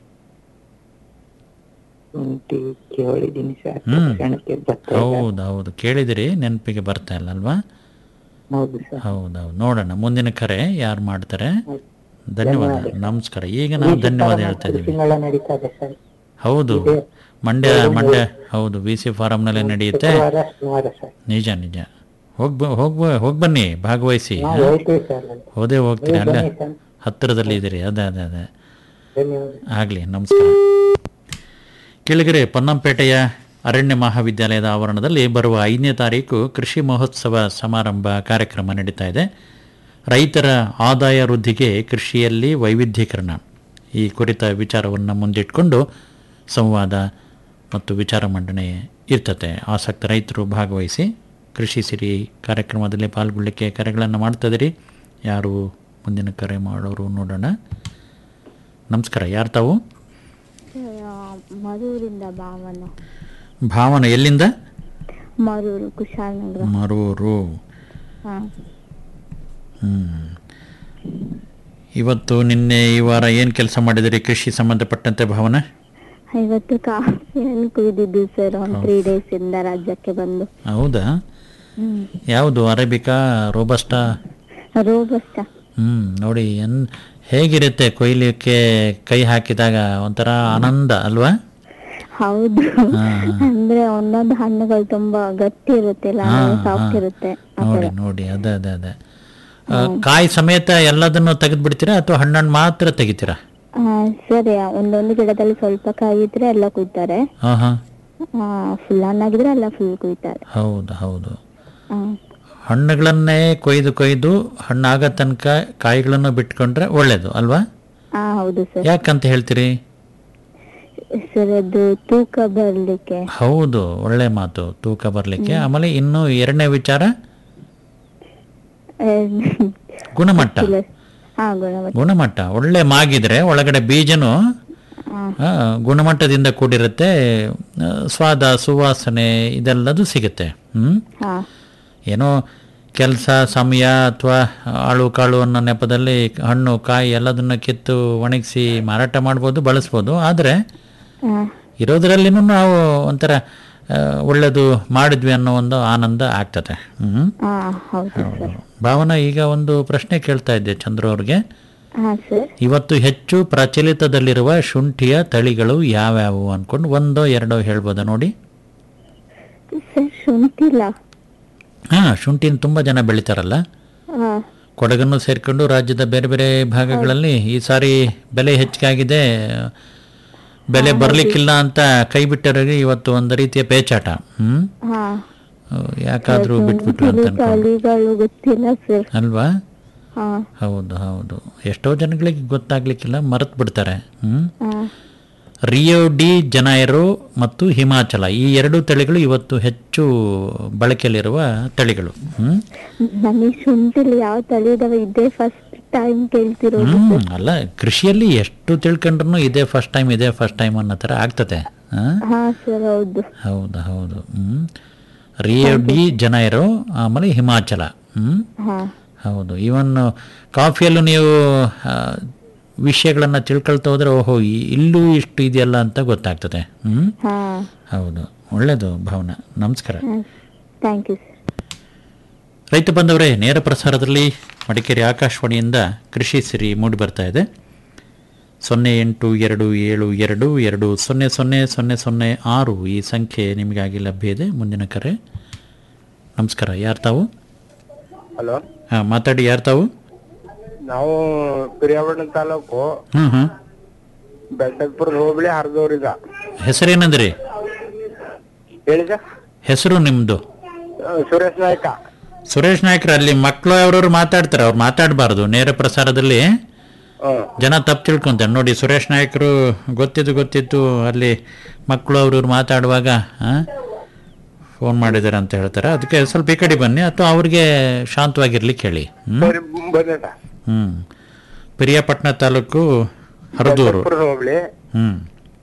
ಶುಂಠಿ ಕೇಳಿದ್ದೀನಿ ಸರ್ ಹ್ಮ್. ತಕ್ಷಣಕ್ಕೆ ಬರ್ತಾ ಇಲ್ಲ. ಹೌದು ಹೌದು ಕೇಳಿದಿರಿ ನೆನಪಿಗೆ ಬರ್ತಾ ಇಲ್ಲ ಅಲ್ವಾ ಹೌದು ಸರ್ ಹೌದೌದು ನೋಡೋಣ ಮುಂದಿನ ಕರೆ ಯಾರು ಮಾಡ್ತಾರೆ ಧನ್ಯವಾದ ನಮಸ್ಕಾರ ಈಗ ನಾವು ಧನ್ಯವಾದ ಹೇಳ್ತಾ ಇದ್ದೀವಿ ತಿಂಗಳ ನಡೀತಾ ಇದೆ ಸರ್ ಹೌದು ಮಂಡ್ಯ ಮಂಡ್ಯ ಹೌದು ವಿ ಸಿ ಫಾರಂನಲ್ಲೇ ನಡೆಯುತ್ತೆ ಶುಕ್ರವಾರ ಶನಿವಾರ ಸರ್ ನಿಜ ನಿಜ ಹೋಗ್ ಬ- ಹೋಗ್ ಬ- ಹೋಗ್ ಬನ್ನಿ ಭಾಗವಹಿಸಿ ನಾವು ಹಾ? ಹೋಗ್ತೀವಿ ಸರ್ ಹೋದೇ ಹೋಗ್ತೀರಿ ನೀವು ಅಲ್ಲೇ ಬನ್ನಿ ಸರ್. ಹತ್ತಿರದಲ್ಲಿ ಇದ್ದೀರಿ ಅದೇ ಅದೇ ಅದೇ ಧನ್ಯವಾದ ಆಗಲಿ ನಮಸ್ಕಾರ ಕೆಳಗರೆ ಪೊನ್ನಂಪೇಟೆಯ ಅರಣ್ಯ ಮಹಾವಿದ್ಯಾಲಯದ ಆವರಣದಲ್ಲಿ ಬರುವ ಐದನೇ ತಾರೀಕು ಕೃಷಿ ಮಹೋತ್ಸವ ಸಮಾರಂಭ ಕಾರ್ಯಕ್ರಮ ನಡೀತಾ ಇದೆ ರೈತರ ಆದಾಯ ವೃದ್ಧಿಗೆ ಕೃಷಿಯಲ್ಲಿ ವೈವಿಧ್ಯೀಕರಣ ಈ ಕುರಿತ ವಿಚಾರವನ್ನು ಮುಂದಿಟ್ಕೊಂಡು ಸಂವಾದ ಮತ್ತು ವಿಚಾರ ಮಂಡನೆ ಇರ್ತತೆ ಆಸಕ್ತ ರೈತರು ಭಾಗವಹಿಸಿ ಕೃಷಿ ಸಿರಿ ಕಾರ್ಯಕ್ರಮದಲ್ಲಿ ಪಾಲ್ಗೊಳ್ಳಿಕ್ಕೆ ಕರೆಗಳನ್ನು ಮಾಡ್ತಿದ್ದೀರಿ ಯಾರು ಮುಂದಿನ ಕರೆ ಮಾಡೋರು ನೋಡೋಣ ನಮಸ್ಕಾರ ಯಾರು ತಾವು ಮರೂರಿಂದ ಭಾವನ ಭಾವನ ಎಲ್ಲಿಂದ ಮರೂರು ಕುಶಾಲನಗರ ಮರೂರು ಹಾ ಹ್ಮ್. ಇವತ್ತು ನಿನ್ನೆ ಈ ವಾರ ಏನು ಕೆಲಸ ಮಾಡಿದಿರಿ ಕೃಷಿ ಸಂಬಂಧಪಟ್ಟಂತೆ ಭಾವನ ಇವತ್ತು ಕಾಫಿಯನ್ನು ಕುಡಿದಿದ್ದು ಸರ್ ಒಂದು ತ್ರೀ ಡೇಸ್ ಇಂದ ರಾಜ್ಯಕ್ಕೆ ಬಂದು ಹೌದಾ ಹ್ಮ್ ಯಾವುದು ಅರೇಬಿಕಾ ರೋಬಸ್ಟಾ ರೋಬಸ್ಟ ಹ್ಮ್ ನೋಡಿ ಎನ್ ಹೇಗಿರುತ್ತೆ ಕೊಯ್ಲಿಕ್ಕೆ ಕೈ ಹಾಕಿದಾಗ ಒಂಥರ ಆನಂದ ಅಲ್ವಾ ಹೌದು ಅಂದ್ರೆ ಒಂದೊಂದು ಹಣ್ಣುಗಳು ತುಂಬಾ ಗಟ್ಟಿ ಇರುತ್ತಿಲ್ಲ ಹಾ, ಸಾಫ್ಟ್ ಹಾ. ಇರುತ್ತೆ ಆ ನೋಡಿ ಥರ. ನೋಡಿ ಅದೇ ಅದೇ ಅದೇ ಆ, ಕಾಯಿ ಸಮೇತ ಎಲ್ಲದನ್ನು ತೆಗೆದು ಬಿಡ್ತೀರಾ ಅಥವಾ ಹಣ್ಣನ್ನು ಮಾತ್ರ ತೆಗಿತೀರಾ ಆ, ಸರಿ ಒಂದೊಂದು ಗಿಡದಲ್ಲಿ ಸ್ವಲ್ಪ ಕಾಯಿ ಇದ್ರೆ ಎಲ್ಲ ಕುಯ್ತಾರೆ ಹಾಂ ಹಾಂ ಫುಲ್ ಹಣ್ಣಾಗಿದ್ರೆ ಎಲ್ಲ ಫುಲ್ ಕುಯ್ತಾರೆ ಹೌದು ಹೌದು ಆ, ಹಣ್ಣುಗಳನ್ನೇ ಕೊಯ್ದು ಕೊಯ್ದು ಹಣ್ಣಾಗ ತನಕ ಕಾಯಿಗಳನ್ನು ಬಿಟ್ಕೊಂಡ್ರೆ ಒಳ್ಳೇದು ಅಲ್ವಾ ಆ ಹೌದು ಸರ್ ಯಾಕಂತ ಹೇಳ್ತೀರಿ ಸರ್ ಅದು ತೂಕ ಬರ್ಲಿಕ್ಕೆ ಹೌದು ಒಳ್ಳೆ ಮಾತು ತೂಕ ಬರಲಿಕ್ಕೆ ಆಮೇಲೆ ಇನ್ನು ಎರಡನೇ ವಿಚಾರ ಆ, ಗುಣಮಟ್ಟ ಹಾ ಗುಣಮಟ್ಟ ಗುಣಮಟ್ಟ ಒಳ್ಳೆ ಮಾಗಿದ್ರೆ ಒಳಗಡೆ ಬೀಜನು ಆ, ಗುಣಮಟ್ಟದಿಂದ ಕೂಡಿರುತ್ತೆ ಆ, ಸ್ವಾದ ಸುವಾಸನೆ ಇದೆಲ್ಲದು ಸಿಗುತ್ತೆ ಹ್ಮ್ ಹಾ ಏನೋ ಕೆಲಸ ಸಮಯ ಅಥವಾ ಆಳು ಕಾಳು ಅನ್ನೋ ನೆಪದಲ್ಲಿ ಹಣ್ಣು ಕಾಯಿ ಎಲ್ಲದನ್ನ ಕಿತ್ತು ಒಣಗಿಸಿ ಮಾರಾಟ ಮಾಡ್ಬೋದು ಬಳಸ್ಬೋದು ಆದರೆ ಹಾ ಇರೋದ್ರಲ್ಲಿನೂ ನಾವು ಒಂಥರ ಆ, ಒಳ್ಳೆದು ಮಾಡಿದ್ವಿ ಅನ್ನೋ ಒಂದು ಆನಂದ ಆಗ್ತದೆ ಹ್ಮ್ ಹಾ ಹೌದು ಸರ್ ಭಾವನಾ ಈಗ ಒಂದು ಪ್ರಶ್ನೆ ಕೇಳ್ತಾ ಇದ್ದೆ ಚಂದ್ರು ಅವ್ರಿಗೆ ಹಾ ಸರ್ ಇವತ್ತು ಹೆಚ್ಚು ಪ್ರಚಲಿತದಲ್ಲಿರುವ ಶುಂಠಿಯ ತಳಿಗಳು ಯಾವ್ಯಾವು ಅನ್ಕೊಂಡು ಒಂದೋ ಎರಡೋ ಹೇಳ್ಬೋದಾ ನೋಡಿ ಸರ್ ಶುಂಠಿಲ್ಲ ಹಾ ಶುಂಠಿನ ತುಂಬಾ ಜನ ಬೆಳಿತಾರಲ್ಲ ಹಾ ಕೊಡಗನ್ನು ಸೇರ್ಕೊಂಡು ರಾಜ್ಯದ ಬೇರೆ ಬೇರೆ ಭಾಗಗಳಲ್ಲಿ ಈ ಸಾರಿ ಬೆಲೆ ಹೆಚ್ಚಾಗಿದೆ ಬೆಲೆ ಬರ್ಲಿಕ್ಕಿಲ್ಲ ಅಂತ ಕೈ ಬಿಟ್ಟವರಿಗೆ ಇವತ್ತು ಒಂದು ರೀತಿಯ ಪೇಚಾಟ ಹ್ಮ್ ಹಾ ಯಾಕಾದ್ರೂ ಬಿಟ್ಬಿಟ್ರು ಅಂತ ಶುಂಠಿಲಿ ಅನ್ಕೊಂಡು ತಳಿಗಳು ಗೊತ್ತಿಲ್ಲ ಸರ್ ಅಲ್ವಾ ಹಾ ಹೌದು ಹೌದು ಎಷ್ಟೋ ಜನಗಳಿಗೆ ಗೊತ್ತಾಗ್ಲಿಕ್ಕಿಲ್ಲ ಮರೆತು ಬಿಡ್ತಾರೆ ಹ್ಮ್ ಹಾ ರಿಯೋ ಡಿ ಜನಾಯರು ಮತ್ತು ಹಿಮಾಚಲ ಈ ಎರಡು ತಳಿಗಳು ಇವತ್ತು ಹೆಚ್ಚು ಬಳಕೆಯಲ್ಲಿರುವ ತಳಿಗಳು ಹ್ಮ್ ನನಗೆ ಶುಂಠಿಲಿ ಯಾವ ತಳಿ ಇದಾವೆ ಇದೇ ಫಸ್ಟ್ ಟೈಮ್ ಕೇಳ್ತಿರೋದು ಹ್ಮ್ ಅಲ್ಲ ಕೃಷಿಯಲ್ಲಿ ಎಷ್ಟು ತಿಳ್ಕೊಂಡ್ರು ಇದೇ ಫಸ್ಟ್ ಟೈಮ್ ಇದೇ ಫಸ್ಟ್ ಟೈಮ್ ಅನ್ನೋ ಥರ ಆಗ್ತದೆ ಹಾ? ಹಾ ಸರ್ ಹೌದು ಹೌದು ಹೌದು ಹ್ಮ್ ರಿಯೋ ಡಿ ಜನಾಯರು ಆಮೇಲೆ ಹಿಮಾಚಲ ಹ್ಮ್ ಹಾ ಹೌದು ಇವನ್ ಕಾಫಿಯಲ್ಲೂ ನೀವು ಆ, ವಿಷಯಗಳನ್ನ ತಿಳ್ಕೊಳ್ತಾ ಹೋದ್ರೆ ಓಹೋ ಈ- ಇಲ್ಲೂ ಇಷ್ಟು ಇದೆಯಲ್ಲ ಅಂತ ಗೊತ್ತಾಗ್ತದೆ ಹ್ಮ್ ಹಾ ಹೌದು ಒಳ್ಳೆಯದು ಭಾವನಾ ನಮಸ್ಕಾರ ಥ್ಯಾಂಕ್ ಯು ಸರ್ ರೈತ ಬಂದವರೇ ನೇರ ಪ್ರಸಾರದಲ್ಲಿ ಮಡಿಕೇರಿ ಆಕಾಶವಾಣಿಯಿಂದ ಕೃಷಿ ಸಿರಿ ಮೂಡಿ ಬರ್ತಾ ಇದೆ ಸೊನ್ನೆ ಎಂಟು ಎರಡು ಏಳು ಎರಡು ಎರಡು ಸೊನ್ನೆ ಸೊನ್ನೆ ಸೊನ್ನೆ ಸೊನ್ನೆ ಆರು ಈ ಸಂಖ್ಯೆ ನಿಮಗಾಗಿ ಲಭ್ಯ ಇದೆ ಮುಂದಿನ ಕರೆ ನಮಸ್ಕಾರ ಯಾರು ತಾವು ಹಲೋ ಹಾಂ ಮಾತಾಡಿ ಯಾರು ತಾವು ನಾವು ಪಿರಿಯಾಪಟ್ಟಣ ತಾಲೂಕು ಹ್ಞೂ ಹ್ಞೂ ಬೆಟ್ಟದಪುರದ ಹೋಬಳಿ ಹರಿದವ್ರಿದ ಹೆಸರೇನಂದ್ರಿ ಹೇಳಿ ಸರ್ ಹೆಸರು ನಿಮ್ಮದು ಸುರೇಶ್ ನಾಯ್ಕ ಸುರೇಶ್ ನಾಯ್ಕರು ಅಲ್ಲಿ ಮಕ್ಕಳು ಅವ್ರವ್ರು ಮಾತಾಡ್ತಾರೆ ಅವ್ರು ಮಾತಾಡಬಾರ್ದು ನೇರ ಪ್ರಸಾರದಲ್ಲಿ ಹ್ಮ್ ಜನ ತಪ್ಪು ತಿಳ್ಕೊಂತಾರೆ ನೋಡಿ ಸುರೇಶ್ ನಾಯ್ಕರು ಗೊತ್ತಿದ್ದು ಗೊತ್ತಿತ್ತು ಅಲ್ಲಿ ಮಕ್ಕಳು ಅವ್ರವ್ರು ಮಾತಾಡುವಾಗ ಫೋನ್ ಮಾಡಿದ್ದಾರೆ ಅಂತ ಹೇಳ್ತಾರೆ ಅದಕ್ಕೆ ಸ್ವಲ್ಪ ಈ ಕಡೆ ಬನ್ನಿ ಅಥವಾ ಅವ್ರಿಗೆ ಶಾಂತವಾಗಿರ್ಲಿಕ್ಕೆ ಹೇಳಿ ಹ್ಮ್ ಸರಿ ಬಂದೆ ಸರ್ ಹ್ಮ್ ಪಿರಿಯಾಪಟ್ಟಣ ತಾಲೂಕು ಹರದೂರು ದೊಡ್ಡಪುರ ಹೋಬಳಿ ಹ್ಮ್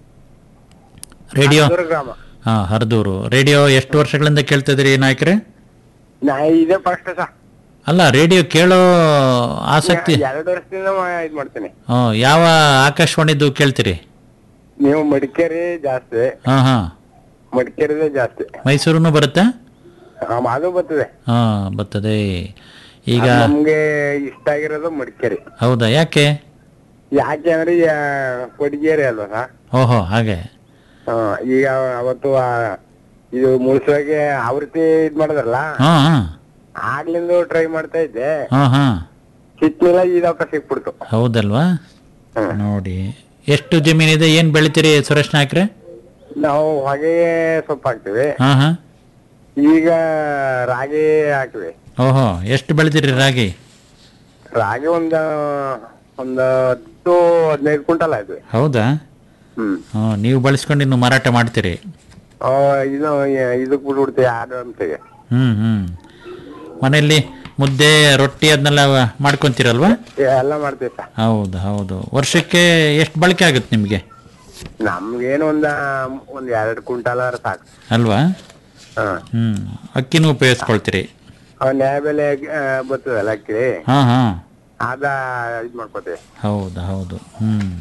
ರೇಡಿಯೋ ಹರದೂರು ಗ್ರಾಮ ಹಾ ಹರದೂರು ರೇಡಿಯೋ ಎಷ್ಟು ವರ್ಷಗಳಿಂದ ಕೇಳ್ತಿದ್ರಿ ನಾಯಕರೇ ನಾ ಇದೇ ಫಸ್ಟ್ ಸಹ ಅಲ್ಲ ರೇಡಿಯೋ ಕೇಳೋ ಆಸಕ್ತಿ ಎರಡು ವರ್ಷದಿಂದ ಮಾ- ಇದ್ ಮಾಡ್ತೇನೆ ಹ್ಮ್, ಯಾವ ಆಕಾಶವಾಣಿದು ಕೇಳ್ತೀರಿ ನೀವು ಮಡಿಕೇರಿ ಜಾಸ್ತಿ ಹಾ ಹಾ ಮಡಿಕೇರಿದೇ ಜಾಸ್ತಿ ಮೈಸೂರು ಬರುತ್ತಾ ಆ, ಅದು ಬರ್ತದೆ ಹಾ ಬರ್ತದೆ ಈಗ ಅದ್ ನಮ್ಗೆ ಇಷ್ಟ ಆಗಿರೋದು ಮಡಿಕೇರಿ ಹೌದಾ ಯಾಕೆ ಯಾಕೆ ಅಂದ್ರೆ ಈ, ಆ, ಕೊಡಿಗೇರಿ ಅಲ್ವಾ ಸರ್ ಓಹೋ ಹಾಗೆ ಆ, ಈಗ ಅವತ್ತು ಆ, ಇದು ಮುಳ್ಸುವಾಗೆ ಆವೃತ್ತಿ ಇದ್ ಮಾಡಿದ್ರಲ್ಲ ಹಾ ಹಾ ಆಗ್ಲಿಂದ ಟ್ರೈ ಮಾಡ್ತಾ ಇದ್ದೆ ಹಾ ಹಾ ಸಿಕ್ಕಿಲ್ಲ ಈ ಅವಕಾಶ ಸಿಕ್ಬಿಡ್ತು ಹೌದಲ್ವಾ ನೋಡಿ ಎಷ್ಟು ಜಮೀನಿದೆ ಏನ್ ಬೆಳಿತೀರಿ ಸುರೇಶ್ ನಾಯ್ಕ್ರೆ ನಾವು ಹೊಗೆ ಸೊಪ್ಪು ಹಾಕ್ತಿವಿ ಹಾ ಹಾ ಈಗ ರಾಗಿ ಹಾಕಿವಿ ಓಹೋ ಎಷ್ಟು ಬೆಳಿತೀರಿ ರಾಗಿ ರಾಗಿ ಒಂದ ಒಂದ್ ಹತ್ತು ಹದಿನೈದು ಕ್ವಿಂಟಲ್ ಆಯ್ತು ಹೌದಾ ಹ್ಮ್ ಹಾ, ನೀವು ಬಳಸ್ಕೊಂಡು ಇನ್ನು ಮಾರಾಟ ಮಾಡ್ತೀರಿ ಆ, ಇದು ಇದಕ್ ಬಿಟ್ಬಿಡ್ತೀವಿ ಆಡು ಅಂತೆಗೆ ಹ್ಮ್ ಹ್ಮ್ ಮನೆಯಲ್ಲಿ ಮುದ್ದೆ ರೊಟ್ಟಿ ಅದನ್ನೆಲ್ಲ ಮಾಡ್ಕೊಂತೀರಲ್ವಾ ಎಲ್ಲ ಮಾಡ್ತೀವಿ ಸರ್ ಹೌದು ಹೌದು ವರ್ಷಕ್ಕೆ ಎಷ್ಟು ಬಳಕೆ ಆಗುತ್ತೆ ನಿಮಗೆ ನಮ್ಗೇನು ಒಂದ ಒಂದ್ ಎರಡ್ ಕ್ವಿಂಟಲ್ ಸಾಕು ಅಲ್ವಾ ಹಾ ಹ್ಮ್ ಅಕ್ಕಿನೂ ಉಪಯೋಗಿಸ್ಕೊಳ್ತೀರಿ ಅವ್ ನ್ಯಾಯ ಬೆಲೆ ಆ, ಬರ್ತದಲ್ಲ ಅಕ್ಕಿ ಹಾ ಹಾ ಅದ ಇದ್ ಮಾಡ್ಕೋತೀವಿ ಹೌದು ಹೌದು ಹ್ಮ್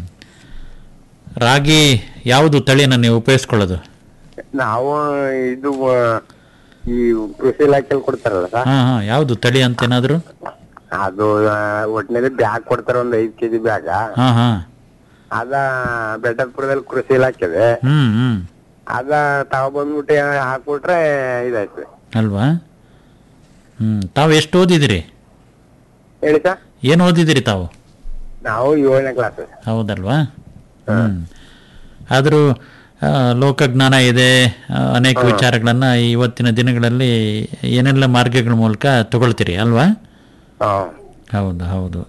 ರಾಗಿ ಯಾವುದು ತಳಿನ ನೀವು ಉಪಯೋಗಿಸ್ಕೊಳ್ಳೋದು ನಾವು ಇದು ಆ, ಈ ಕೃಷಿ ಇಲಾಖೆಯಲ್ಲಿ ಕೊಡ್ತಾರಲ್ಲ ಸರ್ ಹಾ ಹಾ ಯಾವುದು ತಳಿ ಅಂತ ಏನಾದ್ರು ಅದು ಆ, ಒಟ್ನಲ್ಲಿ ಬ್ಯಾಗ್ ಕೊಡ್ತಾರ ಒಂದ್ ಐದ್ ಕೆಜಿ ಬ್ಯಾಗ ಹಾ ಹಾ ಅದ ಬೆಟ್ಟಪುರದಲ್ಲಿ ಕೃಷಿ ಇಲಾಖೆ ಇದೆ ಹ್ಮ್ ಹ್ಮ್ ಅದ ತಗೊಬಂದ್ಬಿಟ್ಟು ಹಾಕ್ಬಿಟ್ರೆ ಇದಾಯ್ತು ಅಲ್ವಾ ಹ್ಮ್ ತಾವು ಎಷ್ಟು ಓದಿದಿರಿ ಹೇಳಿ ಸರ್ ಏನು ಓದಿದಿರಿ ತಾವು ನಾವು ಏಳನೇ ಕ್ಲಾಸ್ ಹೌದಲ್ವಾ ಹ್ಮ್ ಆದರೂ ಆ, ಲೋಕಜ್ಞಾನ ಇದೆ ಆ, ಅನೇಕ ವಿಚಾರಗಳನ್ನ ಇವತ್ತಿನ ದಿನಗಳಲ್ಲಿ ಏನೆಲ್ಲ ಮಾರ್ಗಗಳ ಮೂಲಕ ತಗೊಳ್ತೀರಿ ಅಲ್ವಾ ಹೌದು ಹೌದು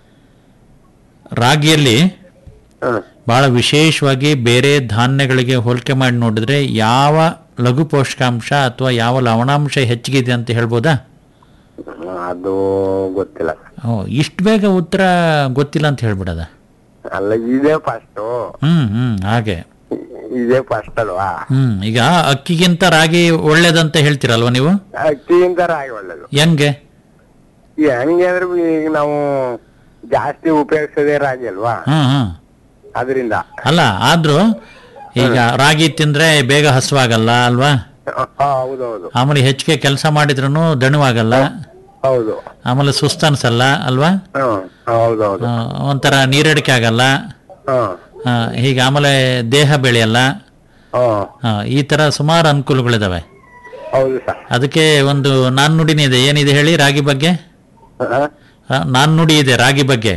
ರಾಗಿಯಲ್ಲಿ ಬಹಳ ವಿಶೇಷವಾಗಿ ಬೇರೆ ಧಾನ್ಯಗಳಿಗೆ ಹೋಲಿಕೆ ಮಾಡಿ ನೋಡಿದ್ರೆ ಯಾವ ಲಘು ಪೋಷಕಾಂಶ ಅಥವಾ ಯಾವ ಲವಣಾಂಶ ಹೆಚ್ಚಿಗಿದೆ ಅಂತ ಹೇಳ್ಬೋದಾ ಅದು ಗೊತ್ತಿಲ್ಲ ಓ ಇಷ್ಟು ಬೇಗ ಉತ್ತರ ಗೊತ್ತಿಲ್ಲ ಅಂತ ಹೇಳ್ಬಿಡದ ಅಲ್ಲ ಇದೇ ಫಸ್ಟ್ ಹ್ಮ್ ಹ್ಮ್ ಹಾಗೆ ಇದೇ ಫಸ್ಟ್ ಅಲ್ವಾ ಹ್ಮ್ ಈಗ ಅಕ್ಕಿಗಿಂತ ರಾಗಿ ಒಳ್ಳೇದಂತ ಹೇಳ್ತೀರಲ್ವಾ ನೀವು ಅಕ್ಕಿಗಿಂತ ರಾಗಿ ಒಳ್ಳೇದು ಹೆಂಗೆ ಈ ಹೆಂಗೆ ಅಂದ್ರೆ ಈಗ ನಾವು ಜಾಸ್ತಿ ಉಪಯೋಗಿಸೋದೇ ರಾಗಿ ಅಲ್ವಾ ಹಾ ಹಾ ಅದರಿಂದ ಅಲ್ಲ ಆದ್ರೂ ಈಗ ರಾಗಿ ತಿಂದ್ರೆ ಬೇಗ ಹಸುವಾಗಲ್ಲ ಅಲ್ವಾ ಹೌದೌದು ಆಮೇಲೆ ಹೆಚ್ಚಿಗೆ ಕೆಲಸ ಮಾಡಿದ್ರು ದಣವಾಗಲ್ಲ ಹೌದು ಆಮೇಲೆ ಸುಸ್ತು ಅನ್ಸಲ್ಲ ಅಲ್ವಾ ಹ್ಮ್ ಹೌದೌದು ಆ, ಒಂಥರ ನೀರಡಿಕೆ ಆಗಲ್ಲ ಹ್ಮ್ ಆ, ಹೀಗೆ ಆಮೇಲೆ ದೇಹ ಬೆಳೆಯಲ್ಲ ಹ್ಮ್ ಆ, ಈ ತರ ಸುಮಾರು ಅನುಕೂಲಗಳಿದಾವೆ ಹೌದು ಸರ್ ಅದಕ್ಕೆ ಒಂದು ನಾಣ್ಣುಡಿನೇ ಇದೆ ಏನಿದೆ ಹೇಳಿ ರಾಗಿ ಬಗ್ಗೆ ಆ, ನಾಣ್ಣುಡಿ ಇದೆ ರಾಗಿ ಬಗ್ಗೆ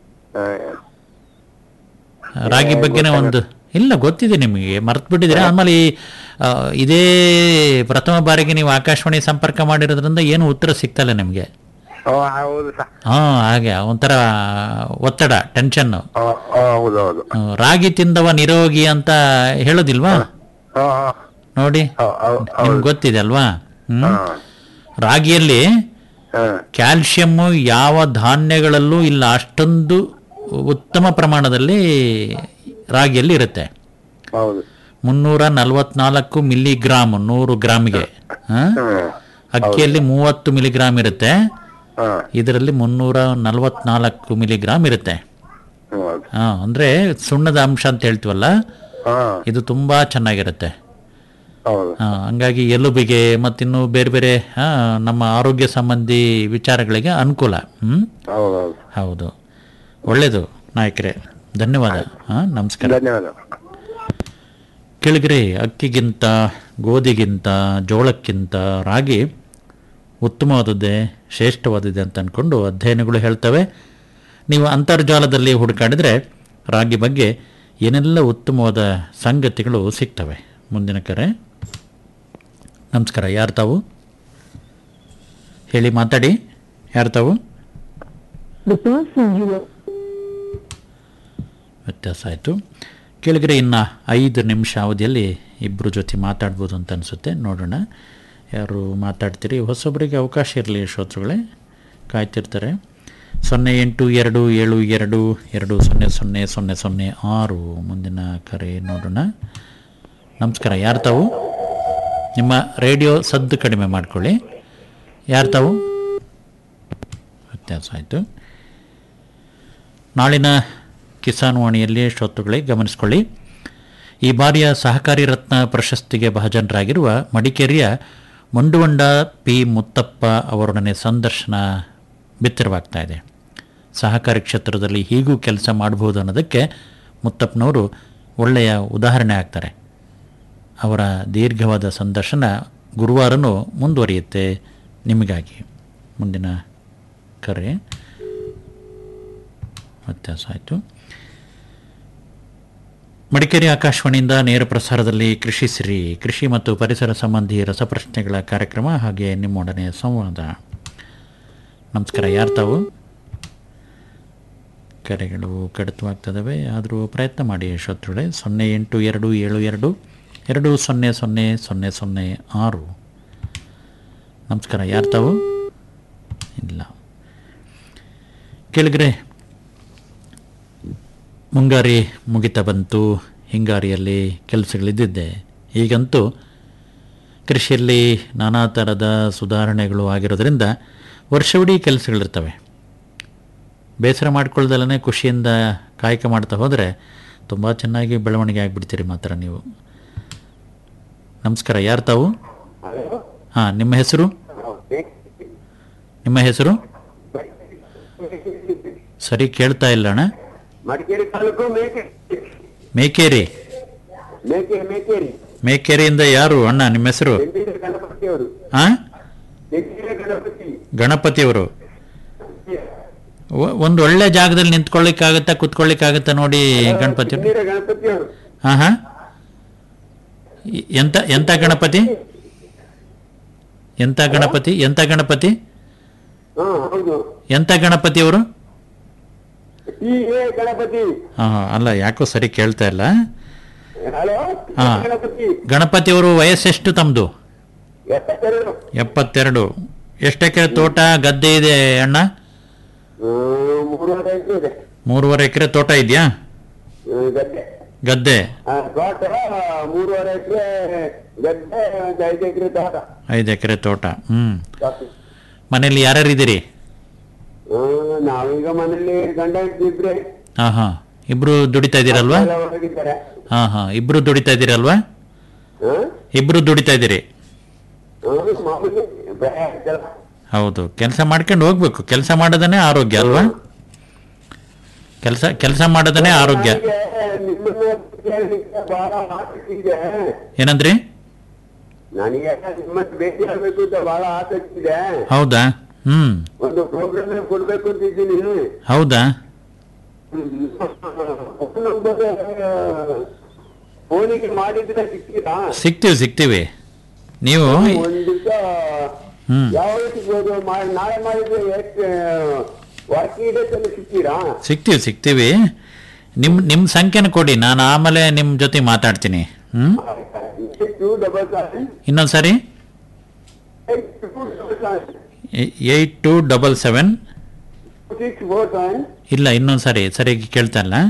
ರಾಗಿ ಬಗ್ಗೆನೇ ಒಂದು ಇಲ್ಲ ಗೊತ್ತಿದೆ ನಿಮಗೆ ಮರ್ತು ಬಿಟ್ಟಿದ್ದೀರಾ ಆಮೇಲೆ ಈ, ಆ, ಇದೇ ಪ್ರಥಮ ಬಾರಿಗೆ ನೀವು ಆಕಾಶವಾಣಿ ಸಂಪರ್ಕ ಮಾಡಿರೋದ್ರಿಂದ ಏನು ಉತ್ತರ ಸಿಗ್ತಲ್ಲ ನಿಮಗೆ ಹೌದು ಸರ್ ಹಾ ಹಾಗೆ ಒಂಥರ ಒತ್ತಡ ಟೆನ್ಷನ್ ಹೌದೌದು ರಾಗಿ ತಿಂದವ ನಿರೋಗಿ ಅಂತ ಹೇಳೋದಿಲ್ವಾ ನೋಡಿ ನಿಮ್ಗೆ ಗೊತ್ತಿದೆ ಅಲ್ವಾ ಹ್ಮ್ ರಾಗಿಯಲ್ಲಿ ಕ್ಯಾಲ್ಸಿಯಂ ಯಾವ ಧಾನ್ಯಗಳಲ್ಲೂ ಇಲ್ಲ ಅಷ್ಟೊಂದು ಉತ್ತಮ ಪ್ರಮಾಣದಲ್ಲಿ ರಾಗಿಯಲ್ಲಿ ಇರುತ್ತೆ ಹೌದು ಮುನ್ನೂರ ನಲವತ್ನಾಲ್ಕು ಮಿಲಿಗ್ರಾಮ್ ನೂರು ಗ್ರಾಮ್ಗೆ ಹ? ಅಕ್ಕಿಯಲ್ಲಿ ಮೂವತ್ತು ಮಿಲಿಗ್ರಾಮ್ ಇರುತ್ತೆ ಇದರಲ್ಲಿ ಮುನ್ನೂರ ನಲವತ್ನಾಲ್ಕು ಮಿಲಿಗ್ರಾಮ್ ಇರುತ್ತೆ ಹಾ ಅಂದ್ರೆ ಸುಣ್ಣದ ಅಂಶ ಅಂತ ಹೇಳ್ತೀವಲ್ಲ ಇದು ತುಂಬಾ ಚೆನ್ನಾಗಿರುತ್ತೆ ಆ, ಹಂಗಾಗಿ ಎಲುಬಿಗೆ ಮತ್ತಿನ್ನು ಬೇರೆ ಬೇರೆ ಆ, ನಮ್ಮ ಆರೋಗ್ಯ ಸಂಬಂಧಿ ವಿಚಾರಗಳಿಗೆ ಅನುಕೂಲ ಹ್ಮ್ ಹೌದೌದು ಹೌದು ಒಳ್ಳೇದು ನಾಯಕರೇ ಧನ್ಯವಾದ ಹಾ ನಮಸ್ಕಾರ ಧನ್ಯವಾದ ಕೆಳಗರೆ ಅಕ್ಕಿಗಿಂತ ಗೋಧಿಗಿಂತ ಜೋಳಕ್ಕಿಂತ ರಾಗಿ ಉತ್ತಮವಾದದ್ದೇ ಶ್ರೇಷ್ಠವಾದದ್ದೇ ಅಂತ ಅಂದ್ಕೊಂಡು ಅಧ್ಯಯನಗಳು ಹೇಳ್ತವೆ ನೀವು ಅಂತರ್ಜಾಲದಲ್ಲಿ ಹುಡುಕಾಡಿದರೆ ರಾಗಿ ಬಗ್ಗೆ ಏನೆಲ್ಲ ಉತ್ತಮವಾದ ಸಂಗತಿಗಳು ಸಿಗ್ತವೆ ಮುಂದಿನ ಕರೆ ನಮಸ್ಕಾರ ಯಾರು ತಾವು ಹೇಳಿ ಮಾತಾಡಿ ಯಾರು ತಾವು ವ್ಯತ್ಯಾಸ ಆಯಿತು ಕೆಳಗಡೆ ಇನ್ನು ಐದು ನಿಮಿಷ ಅವಧಿಯಲ್ಲಿ ಇಬ್ಬರು ಜೊತೆ ಮಾತಾಡ್ಬೋದು ಅಂತ ಅನಿಸುತ್ತೆ ನೋಡೋಣ ಯಾರು ಮಾತಾಡ್ತೀರಿ ಹೊಸೊಬ್ಬರಿಗೆ ಅವಕಾಶ ಇರಲಿ ಶ್ರೋತೃಗಳೇ ಕಾಯ್ತಿರ್ತಾರೆ ಸೊನ್ನೆ ಎಂಟು ಎರಡು ಏಳು ಎರಡು ಎರಡು ಸೊನ್ನೆ ಸೊನ್ನೆ ಸೊನ್ನೆ ಸೊನ್ನೆ ಆರು ಮುಂದಿನ ಕರೆ ನೋಡೋಣ ನಮಸ್ಕಾರ ಯಾರು ತಾವು ನಿಮ್ಮ ರೇಡಿಯೋ ಸದ್ದು ಕಡಿಮೆ ಮಾಡ್ಕೊಳ್ಳಿ ಯಾರು ತಾವು ವ್ಯತ್ಯಾಸ ಆಯಿತು ನಾಳಿನ ಕಿಸಾನ್ ವಾಣಿಯಲ್ಲಿ ಶ್ರೋತೃಗಳೇ ಗಮನಿಸಿಕೊಳ್ಳಿ ಈ ಬಾರಿಯ ಸಹಕಾರಿ ರತ್ನ ಪ್ರಶಸ್ತಿಗೆ ಭಾಜನರಾಗಿರುವ ಮಡಿಕೇರಿಯ ಮುಂಡುವಂಡ ಪಿ ಮುತ್ತಪ್ಪ ಅವರೊಡನೆ ಸಂದರ್ಶನ ಬಿತ್ತರವಾಗ್ತಾ ಇದೆ ಸಹಕಾರಿ ಕ್ಷೇತ್ರದಲ್ಲಿ ಹೀಗೂ ಕೆಲಸ ಮಾಡಬಹುದು ಅನ್ನೋದಕ್ಕೆ ಮುತ್ತಪ್ಪನವರು ಒಳ್ಳೆಯ ಉದಾಹರಣೆ ಆಗ್ತಾರೆ ಅವರ ದೀರ್ಘವಾದ ಸಂದರ್ಶನ ಗುರುವಾರನೂ ಮುಂದುವರಿಯುತ್ತೆ ನಿಮಗಾಗಿ ಮುಂದಿನ ಕರೆ ವ್ಯತ್ಯಾಸ ಆಯಿತು ಮಡಿಕೇರಿ ಆಕಾಶವಾಣಿಯಿಂದ ನೇರ ಪ್ರಸಾರದಲ್ಲಿ ಕೃಷಿ ಸಿರಿ ಕೃಷಿ ಮತ್ತು ಪರಿಸರ ಸಂಬಂಧಿ ರಸಪ್ರಶ್ನೆಗಳ ಕಾರ್ಯಕ್ರಮ ಹಾಗೆ ನಿಮ್ಮೊಡನೆ ಸಂವಾದ ನಮಸ್ಕಾರ ಯಾರು ತಾವು ಕರೆಗಳು ಕಡಿತವಾಗ್ತದವೆ ಆದರೂ ಪ್ರಯತ್ನ ಮಾಡಿ ಶ್ರೋತೃಗಳೇ ಸೊನ್ನೆ ಎಂಟು ಎರಡು ಏಳು ಎರಡು ಎರಡು ಸೊನ್ನೆ ಸೊನ್ನೆ ಸೊನ್ನೆ ಸೊನ್ನೆ ಆರು ನಮಸ್ಕಾರ ಯಾರು ತಾವು ಇಲ್ಲ ಕೇಳಿದ್ರೆ ಮುಂಗಾರಿ ಮುಗಿತಾ ಬಂತು ಹಿಂಗಾರಿಯಲ್ಲಿ ಕೆಲಸಗಳಿದ್ದಿದ್ದೆ ಈಗಂತೂ ಕೃಷಿಯಲ್ಲಿ ನಾನಾ ಥರದ ಸುಧಾರಣೆಗಳು ಆಗಿರೋದ್ರಿಂದ ವರ್ಷವಿಡೀ ಕೆಲಸಗಳಿರ್ತವೆ ಬೇಸರ ಮಾಡ್ಕೊಳ್ದಲ್ಲೇ ಖುಷಿಯಿಂದ ಕಾಯಕ ಮಾಡ್ತಾ ಹೋದರೆ ತುಂಬ ಚೆನ್ನಾಗಿ ಬೆಳವಣಿಗೆ ಆಗಿಬಿಡ್ತೀರಿ ಮಾತ್ರ ನೀವು ನಮಸ್ಕಾರ ಯಾರು ತಾವು ಹಾಂ ನಿಮ್ಮ ಹೆಸರು ನಿಮ್ಮ ಹೆಸರು ಸರಿ ಕೇಳ್ತಾ ಇಲ್ಲ ಅಣ್ಣ ಮಡಿಕೇರಿ ತಾಲೂಕು ಮೇಕೆ ಮೇಕೇರಿ ಮೇಕೆ ಮೇಕೇರಿ ಮೇಕೇರಿಯಿಂದ ಯಾರು ಅಣ್ಣ ನಿಮ್ಮ ಹೆಸರು ಬೆಂಗಳೂರು ಗಣಪತಿ ಅವರು ಆ ಬೆಂಗಳೂರು ಗಣಪತಿ ಗಣಪತಿಯವರು ಒ- ಒಂದು ಒಳ್ಳೆ ಜಾಗದಲ್ಲಿ ನಿಂತ್ಕೊಳ್ಳಿಕ್ಕಾಗತ್ತಾ ಕುತ್ಕೊಳ್ಳಿಕ್ಕಾಗತ್ತಾ ನೋಡಿ ಗಣಪತಿ ಬೆಂಗಳೂರು ಗಣಪತಿ ಅವರು ಹಾ ಹಾ ಎ- ಎಂತ ಎಂತ ಗಣಪತಿ ಎಂತ ಗಣಪತಿ ಎಂತ ಗಣಪತಿ ಹಾ ಹೌದು ಎಂತ ಗಣಪತಿ ಅವರು ಈ ಎ ಗಣಪತಿ ಹಾ ಅಲ್ಲ ಯಾಕೋ ಸರಿ ಕೇಳ್ತಾ ಇಲ್ಲ ಹಲೋ ಹಾ. ಗಣಪತಿ ಗಣಪತಿ ಅವರು ವಯಸ್ಸೆಷ್ಟು ತಮ್ಮದು ಎಪ್ಪತ್ತೆರಡು ಎಪ್ಪತ್ತೆರಡು ಎಷ್ಟು ಎಕರೆ ತೋಟ ಗದ್ದೆ ಇದೆ ಅಣ್ಣ ಹ್ಮ್, ಮೂರುವರೆ ಎಕರೆ ಇದೆ ಮೂರುವರೆ ಎಕರೆ ತೋಟ ಇದೆಯಾ ಹ್ಮ್, ಗದ್ದೆ ಗದ್ದೆ ಆ, ತೋಟ ಮೂರುವರೆ ಎಕರೆ ಗದ್ದೆ ಒಂದು ಐದು ಎಕರೆ ತೋಟ ಐದು ಎಕರೆ ತೋಟ ಹ್ಮ್ ಮನೇಲಿ ಯಾರ್ಯಾರು ಇದ್ದೀರಿ ಹ್ಮ್, ನಾವೀಗ ಮನೇಲಿ ಗಂಡ ಹೆಂಡ್ತಿ ಇಬ್ರೆ ಹಾ ಹಾ ಇಬ್ರು ದುಡಿತಾ ಇದ್ದೀರಲ್ವಾ ಎಲ್ಲ ಹೊರಗಿದ್ದಾರೆ ಹಾ ಹಾ ಇಬ್ರು ದುಡಿತಾ ಇದ್ದೀರಲ್ವಾ ಹ್ಮ್? ಇಬ್ರು ದುಡಿತಾ ಇದ್ದೀರಿ ಹ್ಮ್, ಮಾಮೂಲಿ ಭಯ ಆಗ್ತಲ್ಲ. ಹೌದು ಕೆಲಸ ಮಾಡ್ಕೊಂಡು ಹೋಗ್ಬೇಕು ಕೆಲಸ ಮಾಡೋದನ್ನೇ ಆರೋಗ್ಯ ಅಲ್ವಾ ಕೆಲಸ ಕೆಲಸ ಮಾಡೋದನ್ನೇ ಆರೋಗ್ಯ ನನಗೆ ನಿಮ್ಮನ್ನ ಕೇಳಲಿಕ್ಕೆ ಬಹಳ ಆಸಕ್ತಿ ಇದೆ ಏನಂದ್ರಿ ನನಗೆ ನಿಮ್ಮನ್ನ ಭೇಟಿ ಆಗ್ಬೇಕು ಅಂತ ಬಹಳ ಆಸಕ್ತಿ ಇದೆ ಹೌದಾ ಹ್ಮ್ ಒಂದು ಪ್ರೋಗ್ರಾಮ್ ಕೊಡ್ಬೇಕು ಅಂತ ಇದ್ದೀನಿ ಹೌದಾ ಫೋನಿಗೆ ಮಾಡಿದ್ರೆ ಸಿಕ್ಕಿರಾ ಸಿಗ್ತೀವಿ ಸಿಗ್ತೀವಿ ನೀವು ಒಂದ್ ದಿವಸ ಹ್ಮ್ ಯಾವಾಗ ಸಿಗ್ಬೋದು ಮಾ- ನಾಳೆ ಮಾಡಿದ್ರೆ ಎಷ್ಟು ವರ್ಕಿಂಗ್ ಡೇಸ್ ಅಲ್ಲಿ ಸಿಗ್ತೀರಾ ಸಿಗ್ತೀವಿ ಸಿಗ್ತೀವಿ ನಿಮ್ ನಿಮ್ ಸಂಖ್ಯೆನ ಕೊಡಿ ನಾನು ಆಮೇಲೆ ನಿಮ್ ಜೊತೆ ಮಾತಾಡ್ತೀನಿ ಹ್ಮ್ ಟೂ ಡಬಲ್ ಸೆವೆನ್ ಇನ್ನೊಂದು ಸಾರಿ two double seven eight two double seven six four seven ಇಲ್ಲ ಇನ್ನೊಂದು ಸಾರಿ ಸರಿಯಾಗಿ ಕೇಳ್ತಾ ಇಲ್ಲ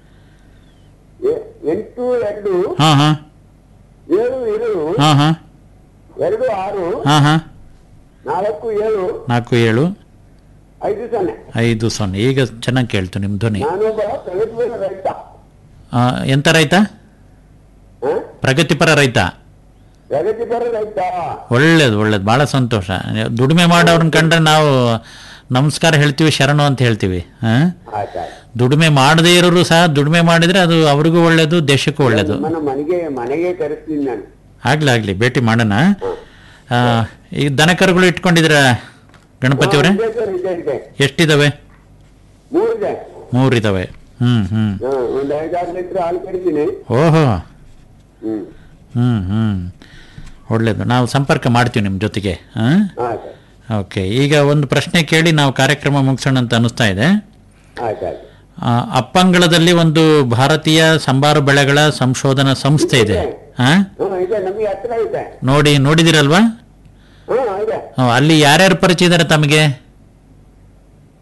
ಎಂಟು ಎರಡು ಹಾಂ ಹಾಂ ಏಳು ಏಳು ಹಾಂ ಹಾಂ ಎರಡು ಆರು ಹಾಂ ಹಾಂ ನಾಲ್ಕು ಏಳು ನಾಲ್ಕು ಏಳು ಐದು ಸೊನ್ನೆ ಐದು ಸೊನ್ನೆ ಈಗ ಚೆನ್ನಾಗಿ ಕೇಳ್ತು ನಿಮ್ಮ ಧ್ವನಿ ನಾನೊಬ್ಬ ಪ್ರಗತಿಪರ ರೈತ ಆ, ಎಂತ ರೈತ ಹ? ಪ್ರಗತಿಪರ ರೈತ ಪ್ರಗತಿಪರ ರೈತ ಒಳ್ಳೇದು ಒಳ್ಳೇದು ಭಾಳ ಸಂತೋಷ ದುಡಿಮೆ ಮಾಡೋರನ್ನ ಕಂಡ್ರೆ ನಾವು ನಮಸ್ಕಾರ ಹೇಳ್ತೀವಿ ಶರಣು ಅಂತ ಹೇಳ್ತೀವಿ ಹಾಂ ಆಯ್ತಾಯ್ತು ದುಡಿಮೆ ಮಾಡದೇ ಇರೋರು ಸಹ ದುಡಿಮೆ ಮಾಡಿದ್ರೆ ಅದು ಅವ್ರಿಗೂ ಒಳ್ಳೇದು ದೇಶಕ್ಕೂ ಒಳ್ಳೇದು ನಿಮ್ಮನ್ನ ಮನೆಗೆ ಮನೆಗೆ ಕರೆಸ್ತೀನಿ ನಾನು ಆಗ್ಲಿ ಆಗ್ಲಿ ಭೇಟಿ ಮಾಡೋಣ ಆ, ಈ ದನಕರುಗಳು ಇಟ್ಕೊಂಡಿದ್ರ ಗಣಪತಿ ಅವರೇ ಇದೆ ಸರ್, ಇದೆ ಇದೆ ಎಷ್ಟಿದಾವೆ ಮೂರಿದೆ ಮೂರಿದಾವೆ ಹ್ಮ್ ಹ್ಮ್ ಹ, ಒಂದ್ ಐದಾರು ಲೀಟರ್ ಹಾಲು ಕರಿತೀನಿ ಓಹೋ ಹ್ಮ್ ಹ್ಮ್ ಹ್ಮ್ ಒಳ್ಳೇದು ನಾವು ಸಂಪರ್ಕ ಮಾಡ್ತೀವಿ ನಿಮ್ಮ ಜೊತೆಗೆ ಹಾಂ ಆಯ್ತು ಓಕೆ ಈಗ ಒಂದು ಪ್ರಶ್ನೆ ಕೇಳಿ ನಾವು ಕಾರ್ಯಕ್ರಮ ಮುಗಿಸೋಣ ಅಂತ ಅನಿಸ್ತಾ ಇದೆ ಆಯ್ತಾಯ್ತು ಆ, ಅಪ್ಪಂಗಳದಲ್ಲಿ ಒಂದು ಭಾರತೀಯ ಸಂಬಾರು ಬೆಳೆಗಳ ಸಂಶೋಧನಾ ಸಂಸ್ಥೆ ಇದೆ ಹಾ ಹ್ಮ್ ಇದೆ ನಮಗೆ ಹತ್ರ ಇದೆ ನೋಡಿ ನೋಡಿದಿರಲ್ವಾ ಹ್ಮ್ ಇದೆ ಹ್ಮ್, ಅಲ್ಲಿ ಯಾರ್ಯಾರು ಪರಿಚಯ ಇದ್ದಾರೆ ತಮಗೆ